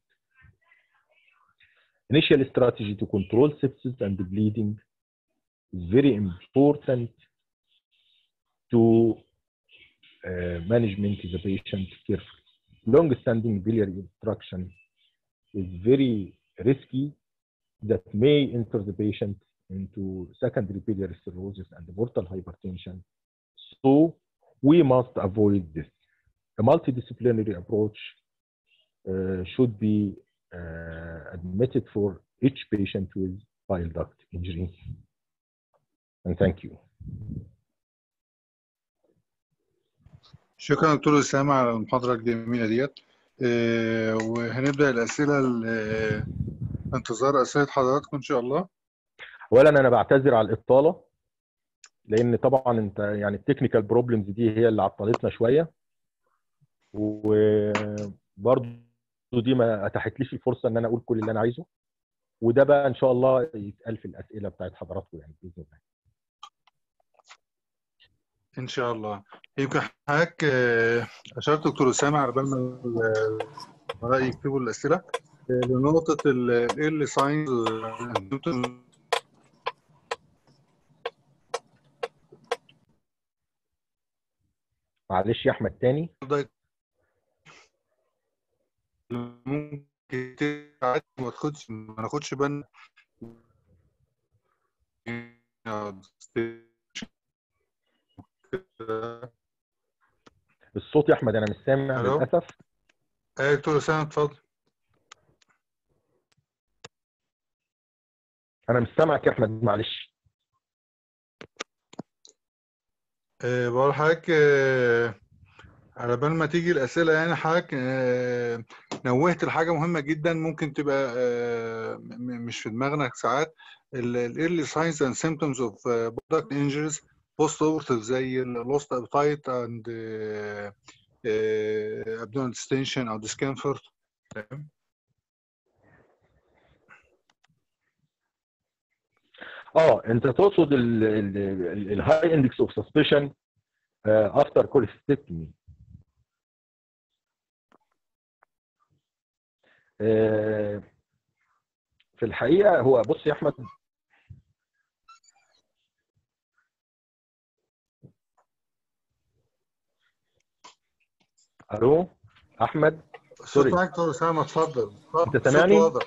Initial strategy to control sepsis and bleeding is very important to uh, management the patient carefully. Long-standing biliary obstruction is very risky that may enter the patient into secondary biliary cirrhosis and portal hypertension. So we must avoid this. A multidisciplinary approach uh, should be uh, admitted for each patient with bile duct injury. And thank you. شكرا دكتور اسامه على المحاضره الجميله ديت آه، وهنبدا الاسئله ال- انتظار اسئله حضراتكم ان شاء الله اولا انا بعتذر على الاطاله لان طبعا انت يعني التكنيكال بروبلمز دي هي اللي عطلتنا شويه وبرضه دي ما اتاحتليش الفرصه ان انا اقول كل اللي انا عايزه وده بقى ان شاء الله يتقال في الاسئله بتاعت حضراتكم يعني باذن الله ان شاء الله يمكن حضرتك آه، اشرت دكتور اسامه على بال ما الزملاء يكتبوا الاسئله لنقطة ال ساينز معلش يا احمد تاني ممكن تعدي ما تاخدش ما ناخدش بالنا الصوت يا احمد انا مش سامع ألو؟ للاسف ايه دكتور اسامه اتفضل انا مش سامعك يا احمد معلش أه بقول لحضرتك أه على بال ما تيجي الأسئلة يعني حضرتك أه نوهت لحاجة مهمة جدا ممكن تبقى أه م- مش في دماغنا ساعات ال early signs and symptoms of uh, product injuries post operative زي ال lost appetite and uh, uh, abdominal distension أو discomfort تمام اه انت تقصد الهاي اندكس اوف سسبشن افتر كوليستكتومي في الحقيقه هو بص يا احمد الو احمد الصوت سوري. معاك دكتور أسامة اتفضل أنت الصوت سامعني؟ واضح.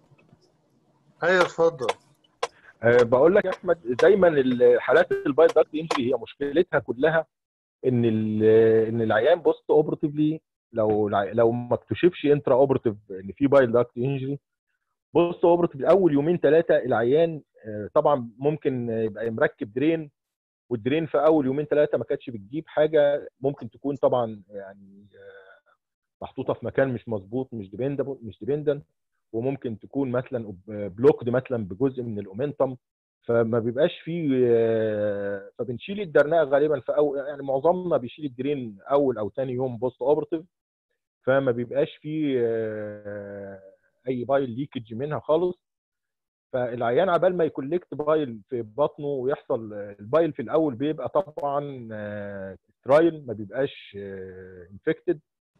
أيوه اتفضل أه بقول لك يا احمد دايما ال- حالات البايل داكت انجري هي مشكلتها كلها ان ال- ان العيان بوست اوبرتيفلي لو الع- لو ما اكتشفش انترا اوبرتيف ان في بايل داكت انجري بوست اوبرتيف اول يومين ثلاثه العيان آه، طبعا ممكن يبقى مركب درين والدرين في اول يومين ثلاثه ما كانتش بتجيب حاجه ممكن تكون طبعا يعني آه، محطوطه في مكان مش مظبوط مش ديبندبل مش ديبندنت وممكن تكون مثلا بلوكد مثلا بجزء من الاومنتم فما بيبقاش فيه آه، فبنشيل الدرنقه غالبا في أول يعني معظمنا بيشيل الدرين اول او ثاني يوم بوست اوبرتيف فما بيبقاش فيه آه، اي بايل ليكج منها خالص فالعيان عبال ما يكولكت بايل في بطنه ويحصل البايل في الاول بيبقى طبعا سترايل ما بيبقاش انفكتد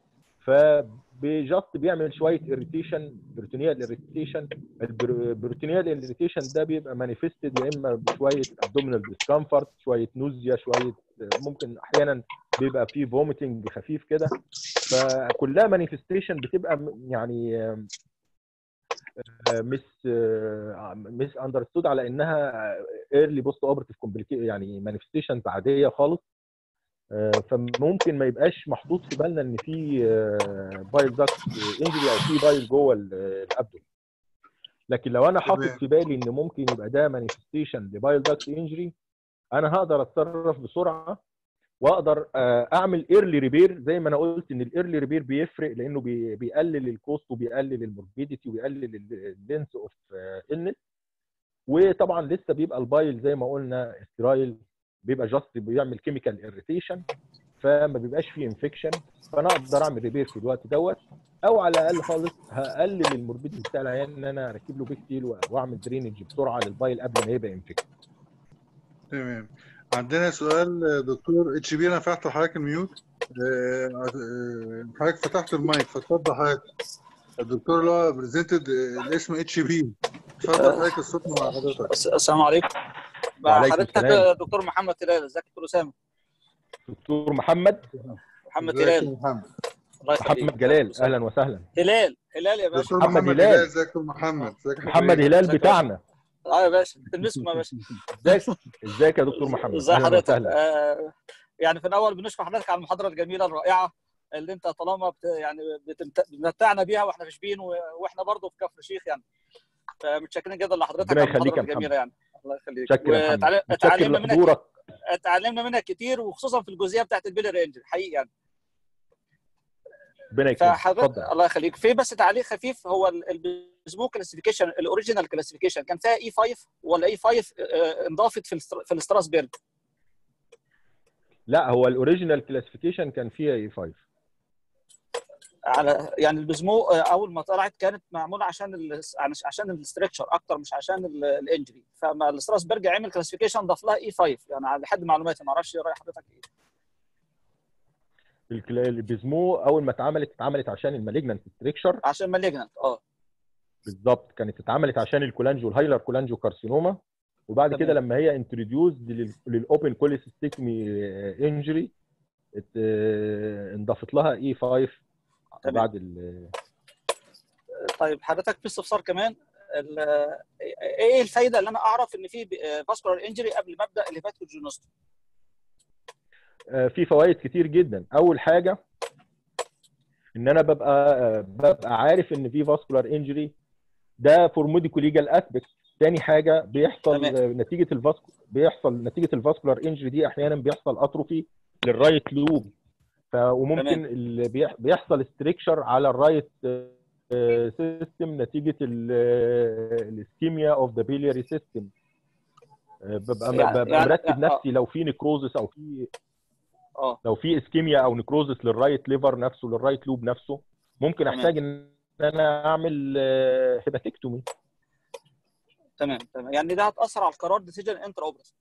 فبجاست بيعمل شويه اريتيشن بروتينيال اريتيشن البروتينيال اريتيشن ده بيبقى مانيفستد يا اما بشويه ابدومينال ديسكمفورت شويه نوزيا شويه ممكن احيانا بيبقى فيه فوميتنج خفيف كده فكلها مانيفستيشن بتبقى م- يعني آم، آه، مس مس اندرستود على انها ايرلي بوست اوبرتيف يعني مانيفستيشنز عاديه خالص آه، فممكن ما يبقاش محطوط في بالنا ان في بايل داكت انجري او في بايل جوه ال- الابدو لكن لو انا حاطط تمام. في بالي ان ممكن يبقى ده مانيفستيشن لبايل داكت انجري انا هقدر اتصرف بسرعه واقدر آه، اعمل ايرلي ريبير زي ما انا قلت ان الايرلي ريبير بيفرق لانه بي- بيقلل الكوست وبيقلل الموربيديتي وبيقلل اللينس اوف النس وطبعا لسه بيبقى البايل زي ما قلنا سترايل بيبقى جاست بيعمل كيميكال اريتيشن فما بيبقاش فيه انفكشن فانا اقدر اعمل ريبير في الوقت دوت او على الاقل خالص هقلل الموربيديتي بتاع العيان ان انا اركب له بيكتيل واعمل درينج بسرعه للبايل قبل ما يبقى انفكشن تمام عندنا سؤال دكتور اتش بي انا فتحت لحضرتك الميوت آه، آه، حضرتك فتحت المايك فاتفضل حضرتك الدكتور اللي هو بريزنتد الاسم اتش بي اتفضل حضرتك الصوت مع حضرتك الس- السلام عليكم وعليكم حضرتك السلام. دكتور محمد هلال ازيك يا دكتور اسامه دكتور محمد محمد ازيك يا هلال محمد الله يخليك محمد جلال اهلا وسهلا هلال هلال يا باشا دكتور محمد محمد هلال. هلال ازيك يا دكتور محمد ازيك يا محمد حبيبي؟ هلال ازيك يا بتاعنا اه يا باشا تلمسكم يا باشا ازيك ازيك يا دكتور محمد ازي اهلا حضرتك وسهلا آه يعني في الاول بنشكر حضرتك على المحاضره الجميله الرائعه اللي انت طالما بت يعني بتمت- بتمتعنا بيها واحنا في شبين و- واحنا برضه في كفر شيخ يعني فمتشكرين جدا لحضرتك ربنا على يخليك المحاضره يا الجميله يعني الله يخليك متشكر يا محمد وتعلم- متشكر اتعلمنا منك لحضورك اتعلمنا منك كتير وخصوصا في الجزئيه بتاعت البيلي رينج حقيقي يعني ربنا يكرمك فحضرتك اتفضل الله يخليك في بس تعليق خفيف هو البيزمو كلاسيفيكيشن الاوريجينال كلاسيفيكيشن كان فيها اي 5 ولا اي 5 آه، انضافت في الستر- في الستراسبرج لا هو الاوريجينال كلاسيفيكيشن كان فيها اي 5 على يعني البيزمو آه، اول ما طلعت كانت معموله عشان ال عشان الاستركشر اكتر مش عشان ال- الانجري فما الستراسبرج عمل كلاسيفيكيشن ضاف لها اي 5 يعني على حد معلوماتي ما اعرفش راي حضرتك ايه الكلا- البيزمو اول ما اتعملت اتعملت عشان المالجنانت ستريكشر عشان مالجنت اه بالظبط كانت اتعملت عشان الكولانجو الهايلر كولانجو كارسينوما وبعد تمام. كده لما هي انتروديوز للاوبن كوليسيستيكمي انجري انضافت لها اي 5 تمام. بعد ال طيب حضرتك في استفسار كمان ال- ايه الفايده اللي انا اعرف ان في فاسكولار انجري قبل ما ابدا الهيباتوجينوستومي آه، في فوائد كتير جدا اول حاجه ان انا ببقى آه، ببقى عارف ان في فاسكولار انجري ده فور ميديكو ليجال اسبكت تاني حاجه بيحصل تمام. آه، نتيجه الفاسكو بيحصل نتيجه الفاسكولار انجري دي احيانا بيحصل اتروفي للرايت لوب ف وممكن تمام. اللي بيح- بيحصل ستريكشر على الرايت سيستم نتيجه الاسكيميا اوف ذا بيلياري سيستم ببقى يعني- ببقى يعني- مرتب آه. نفسي لو في نكروزس او في اه لو في اسكيميا او نكروزس للرايت ليفر نفسه للرايت لوب نفسه ممكن تمام. احتاج ان انا اعمل هيباتكتومي تمام تمام يعني ده هتاثر على القرار ديسيجن انتر اوبرس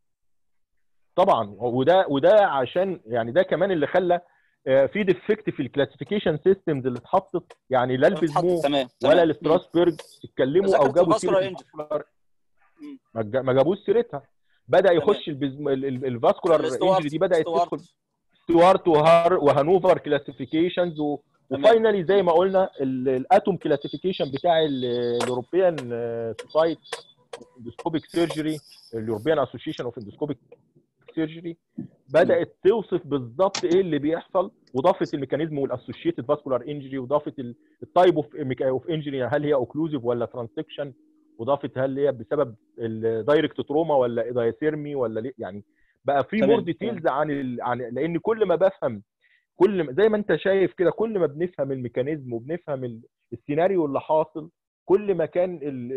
طبعا وده وده عشان يعني ده كمان اللي خلى آه، في ديفكت في الكلاسيفيكيشن سيستمز اللي اتحطت يعني لا البيزمو تمام ولا تمام. الستراسبرج اتكلموا او ذكرت جابوا الفاسكولار سيره injury. الفاسكولار مم. ما جا- ما جابوش سيرتها بدا تمام. يخش البيزم- ال- ال- الفاسكولار الستوارت- انجري دي بدات ستوارت. تدخل ستوارت وهار وهانوفر كلاسيفيكيشنز تمام. وفاينلي زي ما قلنا ال- الاتوم كلاسيفيكيشن بتاع ال- الاوروبيان سوسايت اندوسكوبيك سيرجري الاوروبيان اسوشيشن اوف اندوسكوبيك سيرجري بدات توصف بالظبط ايه اللي بيحصل وضافت الميكانيزم والاسوشيتد فاسكولار انجري وضافت التايب اوف اوف انجري هل هي اوكلوزيف ولا ترانسكشن وضافت هل هي بسبب الدايركت تروما ولا دايثيرمي ولا ليه يعني بقى في تمام، مور ديتيلز عن ال... عن لان كل ما بفهم كل ما زي ما انت شايف كده كل ما بنفهم الميكانيزم وبنفهم ال- السيناريو اللي حاصل كل ما كان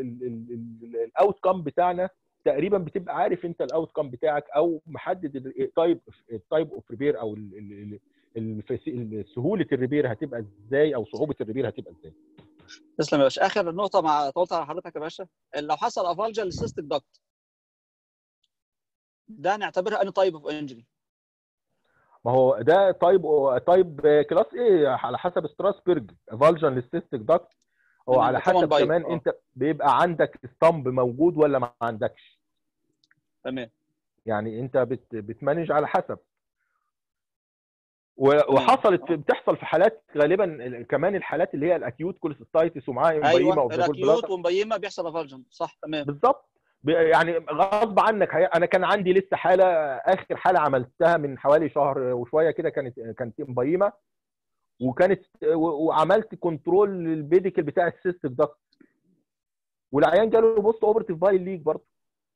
الاوت كام بتاعنا تقريبا بتبقى عارف انت الاوت كام بتاعك او محدد التايب التايب اوف ريبير او ال- ال- ال- الفس- ال- سهوله الريبير هتبقى ازاي او صعوبه الريبير هتبقى ازاي تسلم يا باشا اخر نقطه مع طولت على حضرتك يا باشا لو حصل افالجا للسيستيك داكت ده نعتبرها اني تايب اوف انجري ما هو ده تايب تايب كلاس ايه على حسب ستراسبرج فالجن للسيستيك داكت هو تمام، على common حسب bias، كمان آه. انت بيبقى عندك ستامب موجود ولا ما عندكش تمام يعني انت بت بتمانج على حسب و- وحصلت في- بتحصل في حالات غالبا ال- كمان الحالات اللي هي الاكيوت كوليسيستايتس ومعاها امبيما ايوه اوف ذا الاكيوت ومبيمه بيحصل افالجن صح تمام بالظبط ب- يعني غصب عنك هي- انا كان عندي لسه حاله اخر حاله عملتها من حوالي شهر وشويه كده كانت كانت امبيما وكانت و- وعملت كنترول للبيديكل بتاع السيستم ده والعيان جاله بوست اوبرتيف بايل ليك برضه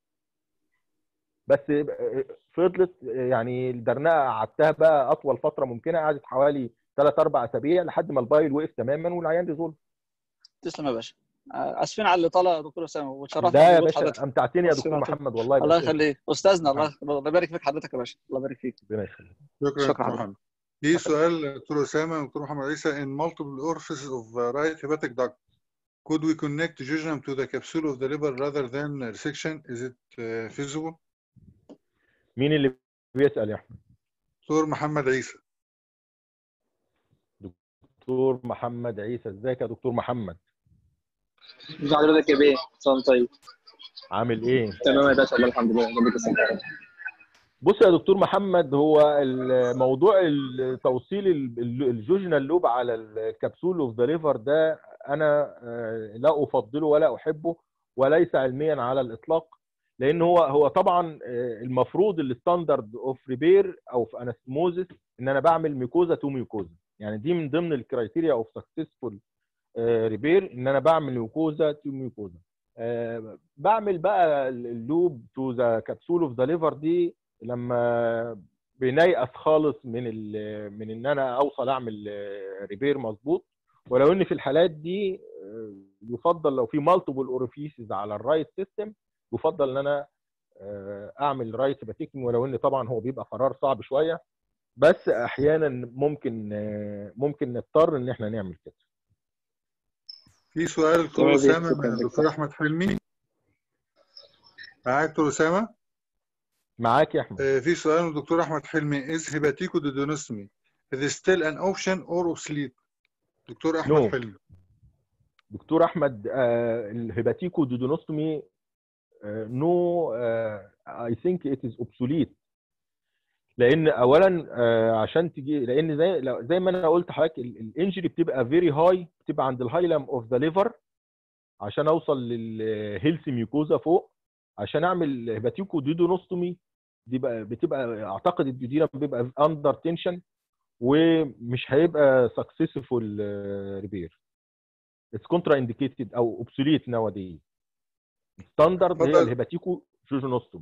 بس فضلت يعني الدرنقه قعدتها بقى اطول فتره ممكنه قعدت حوالي 3 4 اسابيع لحد ما البايل وقف تماما والعيان ريزولف تسلم يا باشا آه، اسفين على الاطاله يا دكتور اسامه وتشرفنا ده يا بوجود باشا حضرتك امتعتني يا بس دكتور يبعتوا. محمد والله الله بس يخليك استاذنا الله الله يبارك فيك حضرتك يا باشا الله يبارك فيك ربنا يخليك شكرا شكراً دكتور حضرتك. محمد في سؤال دكتور اسامه دكتور محمد عيسى in multiple orifices of uh, right hepatic duct could we connect jejunum to the capsule of the liver rather than resection is it uh, feasible مين اللي بيسال يا احمد دكتور محمد عيسى دكتور محمد عيسى ازيك يا دكتور محمد ازي حضرتك يا بيه سلام طيب عامل ايه تمام يا باشا الله الحمد لله ربنا يسلمك بص يا دكتور محمد هو الموضوع ال- توصيل ال- ال- الجوجنال لوب على الكبسول اوف ذا ليفر ده انا آه، لا افضله ولا احبه وليس علميا على الاطلاق لان هو هو طبعا آه، المفروض الستاندرد اوف ريبير او في انستموزس ان انا بعمل ميكوزا تو ميكوزا يعني دي من ضمن الكرايتيريا اوف سكسسفول ريبير ان انا بعمل ميكوزا تو ميكوزا آه، بعمل بقى اللوب تو ذا كبسول اوف ذا ليفر دي لما بنيأس خالص من ال- من ان انا اوصل اعمل ريبير مظبوط ولو ان في الحالات دي آه، يفضل لو في مالتيبل اوريفيسز على الرايت سيستم يفضل ان انا آه، اعمل رايت هيباتيكمي ولو ان طبعا هو بيبقى قرار صعب شويه بس احيانا ممكن آه، ممكن نضطر ان احنا نعمل كده في سؤال دكتور تمام يا بيه، اسامه شكراً من دكتور. الدكتور احمد حلمي معاك دكتور اسامه معاك يا احمد آه، في سؤال من الدكتور احمد حلمي is hepaticoduodenoscopy is still an option or obsolete دكتور احمد No. حلمي دكتور احمد آه، الهيباتيكو دودونوستومي نو اي ثينك ات از اوبسوليت لان اولا آه، عشان تجي لان زي لو- زي ما انا قلت لحضرتك الانجري بتبقى فيري هاي بتبقى عند الهايلم اوف ذا ليفر عشان اوصل للهيلث ميوكوزا فوق عشان اعمل هيباتيكو دودونوستومي دي بقى بتبقى اعتقد الديودينم بيبقى اندر تنشن ومش هيبقى سكسسفول ريبير اتس كونترا انديكيتد او اوبسوليت ناو داي ستاندرد هي اتفضل. الهيباتيكو جوجونوستومي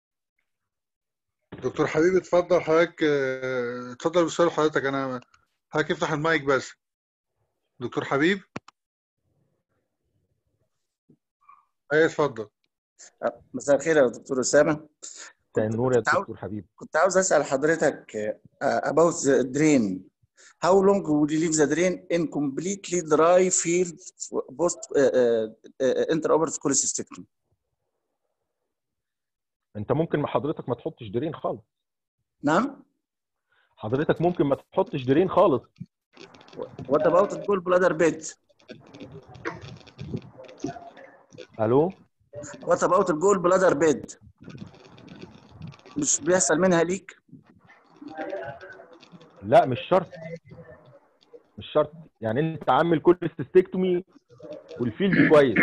دكتور حبيبي اتفضل حضرتك آه، اتفضل بسؤال حضرتك انا حضرتك افتح المايك بس دكتور حبيب ايوه اتفضل مساء الخير يا دكتور أسامة مساء النور يا كنت عاوز- دكتور حبيب كنت عاوز أسأل حضرتك uh, about the drain how long would you leave the drain in completely dry field post uh, uh, uh, intraoperative cholecystectomy انت ممكن ما حضرتك ما تحطش درين خالص نعم حضرتك ممكن ما تحطش درين خالص what about the gallbladder bed الو what about the gallbladder bed مش بيحصل منها ليك لا مش شرط مش شرط يعني انت عامل كل السيستكتومي والفيلد كويس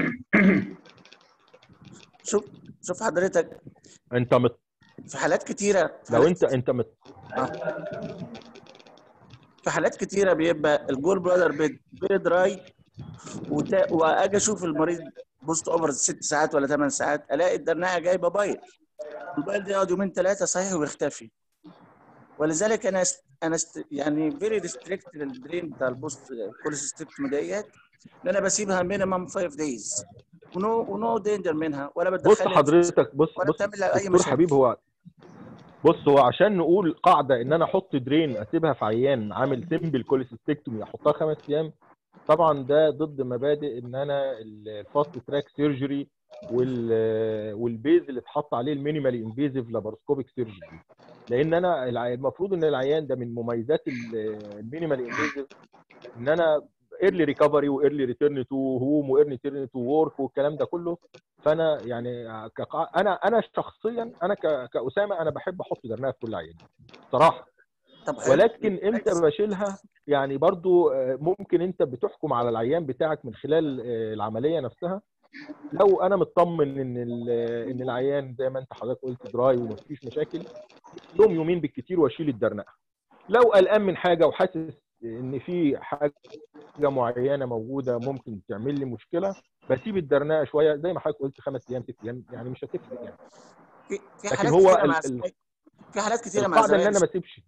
شوف شوف حضرتك انت مت... في حالات كتيرة في لو حالات انت انت مت... في حالات كتيرة بيبقى الجول بلادر بيد دراي وتا... واجي اشوف المريض بوست اوفر ست ساعات ولا ثمان ساعات الاقي الدرناقه جايبه بايل البايل ده يقعد يومين ثلاثه صحيح ويختفي ولذلك انا است... انا است... يعني فيري ريستريكت للدرين بتاع البوست كوليسيستكتومي ديت ان انا بسيبها مينيمم 5 دايز ونو ونو دينجر منها ولا بص بدخلها حضرتك بص ولا بص بتعمل اي دكتور مشاكل حبيب هو بص هو عشان نقول قاعده ان انا احط درين اسيبها في عيان عامل سيمبل كوليسيستكتومي احطها خمس ايام طبعا ده ضد مبادئ ان انا الفاست تراك سيرجري وال والبيز اللي اتحط عليه المينيمال انفيزيف لاباروسكوبيك سيرجري لان انا الع- المفروض ان العيان ده من مميزات المينيمال انفيزيف ان انا ايرلي ريكفري وايرلي ريتيرن تو هوم وايرلي ريتيرن تو ورك والكلام ده كله فانا يعني كقا... انا انا شخصيا انا ك... كاسامه انا بحب احط درناها في كل عيان صراحه طب حلو. ولكن امتى كويس. بشيلها يعني برضو آه، ممكن انت بتحكم على العيان بتاعك من خلال آه، العمليه نفسها لو انا مطمن ان ال- ان العيان زي ما انت حضرتك قلت دراي ومفيش مشاكل يوم يومين بالكتير واشيل الدرنقه لو قلقان من حاجه وحاسس ان في حاجه معينه موجوده ممكن تعمل لي مشكله بسيب الدرنقه شويه زي ما حضرتك قلت خمس ايام ست ايام يعني مش هتفرق يعني في في لكن حالات هو كتيره مع ال- ال- زمايلي في حالات كتيره مع القاعده ان زمايلي انا ما اسيبش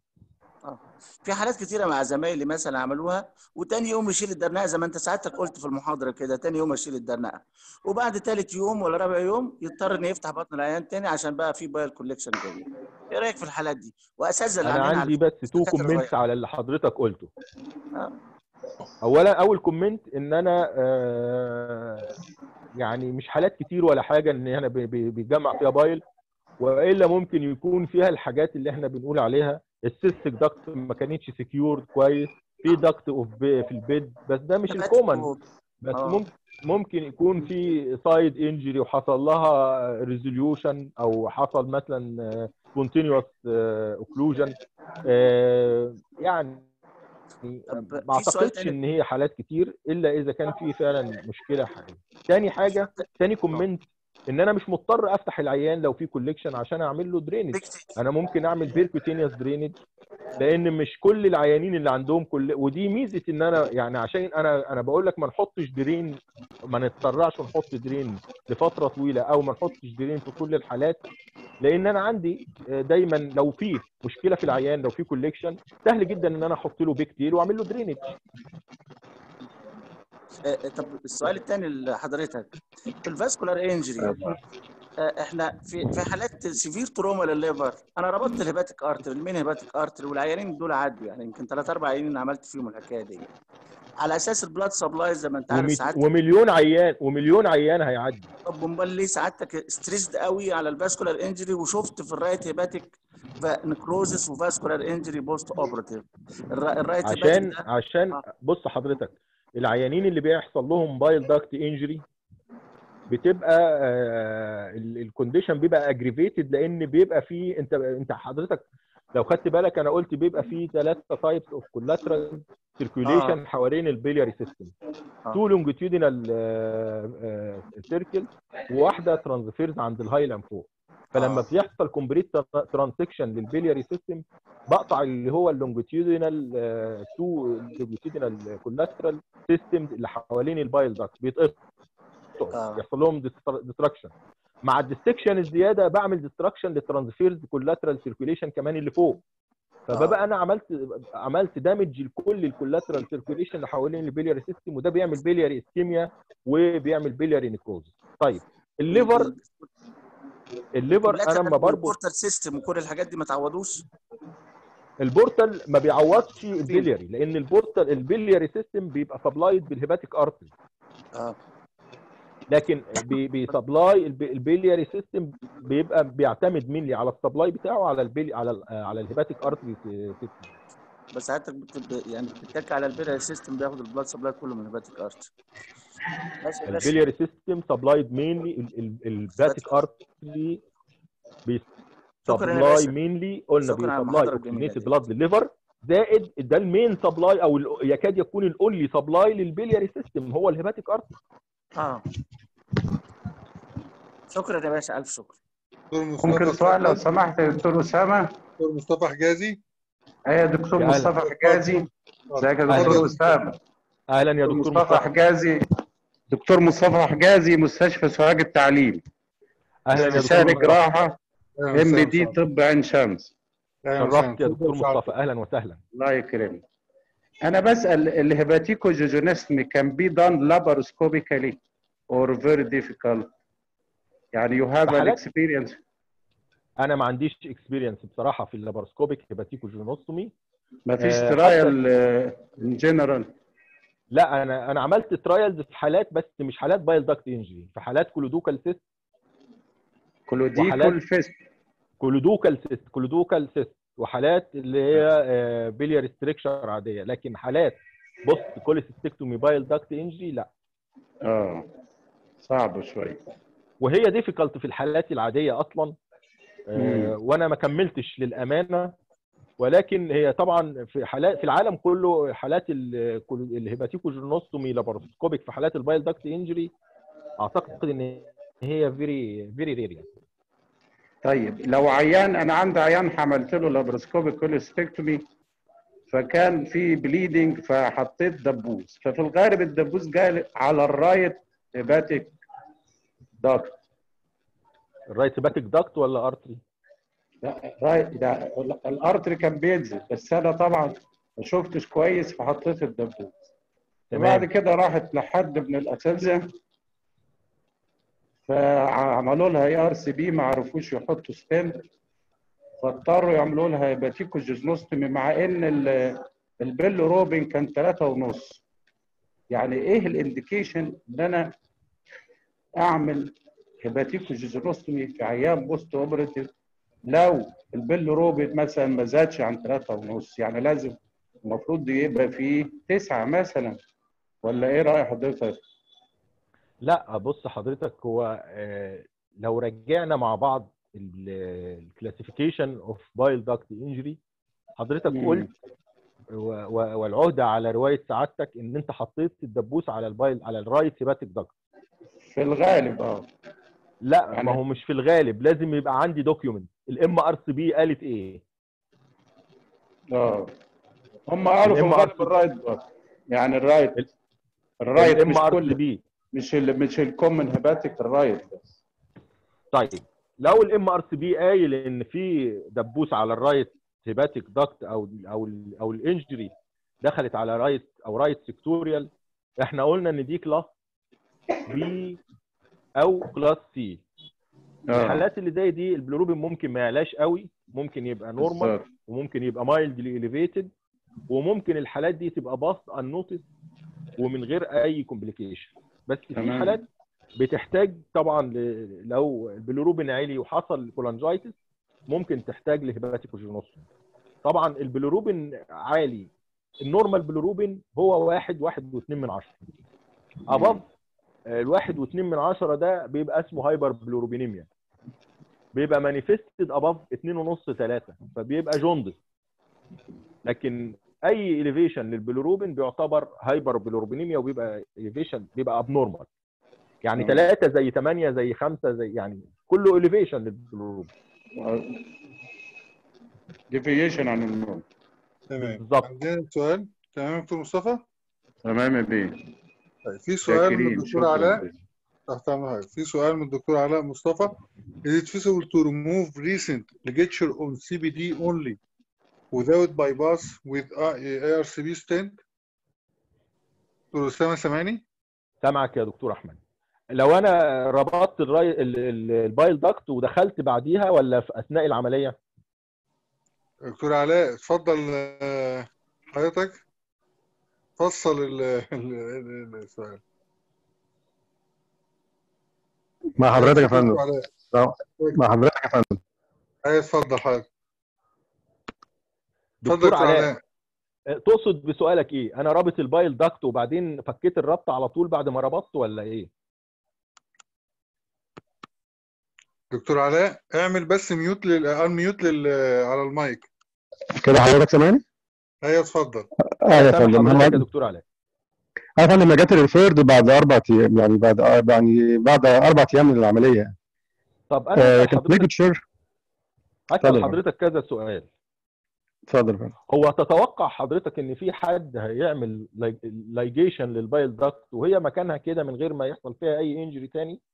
في حالات كتيره مع زمايلي مثلا عملوها وتاني يوم يشيل الدرنقه زي ما انت ساعتك قلت في المحاضره كده تاني يوم يشيل الدرنقه وبعد تالت يوم ولا رابع يوم يضطر انه يفتح بطن العيان تاني عشان بقى في بايل كوليكشن جوه ايه رايك في الحالات دي واساتذه اللي انا عاملين عندي على بس تو الدكاترة كومنتس الصغيرة. على اللي حضرتك قلته آه. اولا اول كومنت ان انا آه، يعني مش حالات كتير ولا حاجه ان انا ب- ب- بيتجمع فيها بايل والا ممكن يكون فيها الحاجات اللي احنا بنقول عليها السيستك داكت ما كانتش سكيورد كويس في داكت اوف في البيد بس ده مش ثبات الكومن و- بس آه. ممكن ممكن يكون في سايد انجري وحصل لها ريزوليوشن او حصل مثلا كونتينوس اوكلوجن يعني طب ما في سؤال اعتقدش تاني ان هي حالات كتير الا اذا كان في فعلا مشكله حقيقيه تاني حاجه تاني كومنت ان انا مش مضطر افتح العيان لو في كوليكشن عشان اعمل له درينج بيكتي انا ممكن اعمل بيركوتينيوس درينج لان مش كل العيانين اللي عندهم كل ودي ميزه ان انا يعني عشان انا انا بقول لك ما نحطش درين ما نتسرعش ونحط درين لفتره طويله او ما نحطش درين في كل الحالات لان انا عندي دايما لو في مشكله في العيان لو في كوليكشن سهل جدا ان انا احط له بيك تيل واعمل له درينج آه، طب السؤال الثاني لحضرتك في الفاسكولار انجري احنا في في حالات سيفير تروما للليفر انا ربطت الهيباتيك ارتر المين هيباتيك ارتر والعيانين دول عدوا يعني يمكن ثلاث اربع عيانين عملت فيهم الحكايه دي على اساس البلاد سبلاي زي ما انت عارف ومي- ساعات ومليون عيان ومليون عيان هيعدي طب امال ليه سعادتك ستريسد قوي على الفاسكولار انجري وشفت في الرايت هيباتيك نكروزس وفاسكولار انجري بوست اوبراتيف الرايت عشان هيباتيك ده عشان آه. بص حضرتك العيانين اللي بيحصل لهم بايل داكت انجري بتبقى الكونديشن بيبقى اجريفيتد لان بيبقى فيه انت انت حضرتك لو خدت بالك انا قلت بيبقى فيه ثلاثه تايبس اوف كولاترال سيركيوليشن آه. حوالين البيلياري سيستم آه. تو لونجيتيودينال سيركل وواحده ترانسفيرز عند الهايلم فوق فلما آه. بيحصل كومبليت ترانسكشن للبيلياري سيستم بقطع اللي هو اللونجيتيودينال تو لونجيتيودينال كولاترال سيستم اللي حوالين البايل داكت بيتقطعوا آه. يحصل لهم ديستراكشن مع الديستكشن الزياده بعمل ديستراكشن للترانسفيرز كولاترال سيركيوليشن كمان اللي فوق فبقى انا عملت عملت دامج لكل الكولاترال سيركيوليشن اللي حوالين البيلياري سيستم وده بيعمل بيلياري اسكيميا وبيعمل بيلياري نيكروز طيب الليفر الليفر انا لما بربط البورتال سيستم وكل الحاجات دي ما تعوضوش البورتال ما بيعوضش البيلياري لان البورتال البيلياري سيستم بيبقى سبلايد بالهيباتيك ارتري اه لكن بي- بيسبلاي الب- البيلياري سيستم بيبقى بيعتمد مينلي على السبلاي بتاعه على البيلي على ال- على الهيباتيك ارتري سيستم بس حضرتك بت... يعني بتتك على البيلر سيستم بياخد البلاد سبلاي كله من الهيباتيك ارتري ماشي ماشي البيلياري سيستم سبلايد مينلي الهيباتيك ارتري شكرا يا سبلاي باشا مينلي قلنا شكرا على بيسبلاي المحاضرة الجميلة اوكسجينيتد دي. بلاد للليفر زائد ده المين سبلاي او ال- يكاد يكون الاونلي سبلاي للبيلياري سيستم هو الهيباتيك ارتري اه شكرا يا باشا الف شكر دكتور مصطفى ممكن سؤال لو اتفضل. سمحت يا دكتور اسامه دكتور مصطفى حجازي ايه يا دكتور يا هلا. مصطفى حجازي ازيك يا أهلا. دكتور اسامه اهلا يا دكتور دكتور مصطفى مصطفى حجازي دكتور مصطفى حجازي مستشفى سوهاج التعليم اهلا يا دكتور استشاري مصطفى جراحه أهلاً ام وسهلاً. دي طب عين شمس أهلاً وسهلاً. شرفت يا دكتور اتفضل مصطفى اهلا وسهلا الله يكرمك انا بسال الهيباتيكو جوجونسمي كان بي دان لاباروسكوبيكالي اور فيري ديفيكالت يعني يو هاف ان بحالات- اكسبيرينس انا ما عنديش اكسبيرينس بصراحه في اللاباروسكوبيك هيباتيكوجينوستومي ما فيش آه، ترايل ان جنرال لا انا انا عملت ترايلز في حالات بس مش حالات بايل داكت انجري في حالات كولودوكال سيست كلوديكول وحالات- فيست كولودوكال سيست كولودوكال سيست وحالات اللي هي بيليار ستريكشر عاديه لكن حالات بوست كوليسيستكتومي بايل داكت انجري لا اه صعب شويه وهي ديفيكالت في الحالات العاديه اصلا آه، مم. وانا ما كملتش للامانه ولكن هي طبعا في حالات في العالم كله حالات ال- كل- الهيباتيكوجينوستومي لاباروسكوبيك في حالات البايل داكت انجري اعتقد ان هي فيري فيري رير يعني طيب لو عيان انا عندي عيان عملت له لابروسكوبيك كوليستكتومي فكان في بليدنج فحطيت دبوس ففي الغالب الدبوس جاي على الرايت هيباتيك داكت الرايت هيباتيك داكت ولا ارتري لا رايت ده الارتري كان بينزل بس انا طبعا ما شفتش كويس فحطيت الدبوس وبعد تمام كده راحت لحد من الاساتذه فعملوا لها اي ار سي بي ما عرفوش يحطوا ستنت فاضطروا يعملوا لها هيباتيكو جيزنوستومي مع ان ال- البيل روبن كان ثلاثة ونص يعني ايه الانديكيشن ان انا اعمل هيباتيكو جيزنوستومي في عيان بوست اوبريتيف لو البيل روبن مثلا ما زادش عن ثلاثة ونص يعني لازم المفروض يبقى فيه تسعة مثلا ولا ايه رأي حضرتك؟ لا بص حضرتك هو آه، لو رجعنا مع بعض الكلاسيفيكيشن اوف بايل داكت انجري حضرتك مم. قلت و- و- والعهده على روايه سعادتك ان انت حطيت الدبوس على البايل على الرايت هيباتيك داكت في الغالب اه لا يعني- ما هو مش في الغالب لازم يبقى عندي دوكيومنت الام ار سي بي قالت ايه اه هم قالوا في الام ار الغالب الرايت بقى. يعني الرايت ال- الرايت الام مش ار سي كل بي مش ال مش الكومن هيباتيك الرايت بس طيب لو الام ار سي بي قايل ان في دبوس على الرايت هيباتيك داكت او او ال او الانجري دخلت على رايت او رايت سيكتوريال احنا قلنا ان دي كلاس بي او كلاس سي اه الحالات اللي زي دي البلوروبين ممكن ما يعلاش قوي ممكن يبقى نورمال بالظبط. وممكن يبقى مايلدلي اليفيتد وممكن الحالات دي تبقى باست ان نوتس ومن غير اي كومبليكيشن بس في تمام. حالات بتحتاج طبعا ل- لو البلوروبين عالي وحصل كولانجايتس ممكن تحتاج لهيباتيكوجينوستومي طبعا البلوروبين عالي النورمال بلوروبين هو واحد واحد واثنين من عشرة اباف الواحد واثنين من عشرة ده بيبقى اسمه هايبر بلوروبينيميا بيبقى مانيفستد اباف اتنين ونص ثلاثة فبيبقى جوندس لكن اي اليفيشن للبلوروبين بيعتبر هايبر بلوروبينيميا وبيبقى اليفيشن بيبقى ابنورمال يعني مم. ثلاثة زي ثمانية زي خمسة زي يعني كله اليفيشن للبلوروبين ديفيشن عن النوم تمام بالظبط. عندنا سؤال تمام يا دكتور مصطفى تمام يا بيه طيب في سؤال من شاكرين الدكتور شكرا علاء تحت أمرك. في سؤال من الدكتور علاء مصطفى Is it feasible to remove recent ligature on CBD only without bypass with ARCB stent? دكتور أسامة سامعني؟ سامعك يا دكتور احمد لو انا ربطت الراي ال- ال- البايل داكت ودخلت بعديها ولا في اثناء العمليه دكتور علاء اتفضل آه، حضرتك فصل ال- ال- ال- السؤال مع حضرتك يا فندم دكتور علاء مع حضرتك يا فندم ايوه اتفضل حضرتك اتفضل دكتور دكتور علاء علاء تقصد بسؤالك ايه انا رابط البايل داكت وبعدين فكيت الربط على طول بعد ما ربطت ولا ايه دكتور علاء اعمل بس ميوت لل انميوت لل على المايك كده حضرتك سامعني؟ ايوه اتفضل اه يا سامع فندم هو حضرتك يا دكتور علاء اه يا فندم جت ريفيرد بعد اربع ايام يعني بعد يعني بعد اربع ايام من العمليه يعني طب انا آه هسال كانت حضرتك ليجتشر اتفضل هسال يا فندم. حضرتك كذا سؤال اتفضل يا فندم هو تتوقع حضرتك ان في حد هيعمل لايجيشن للبايل داكت وهي مكانها كده من غير ما يحصل فيها اي انجري تاني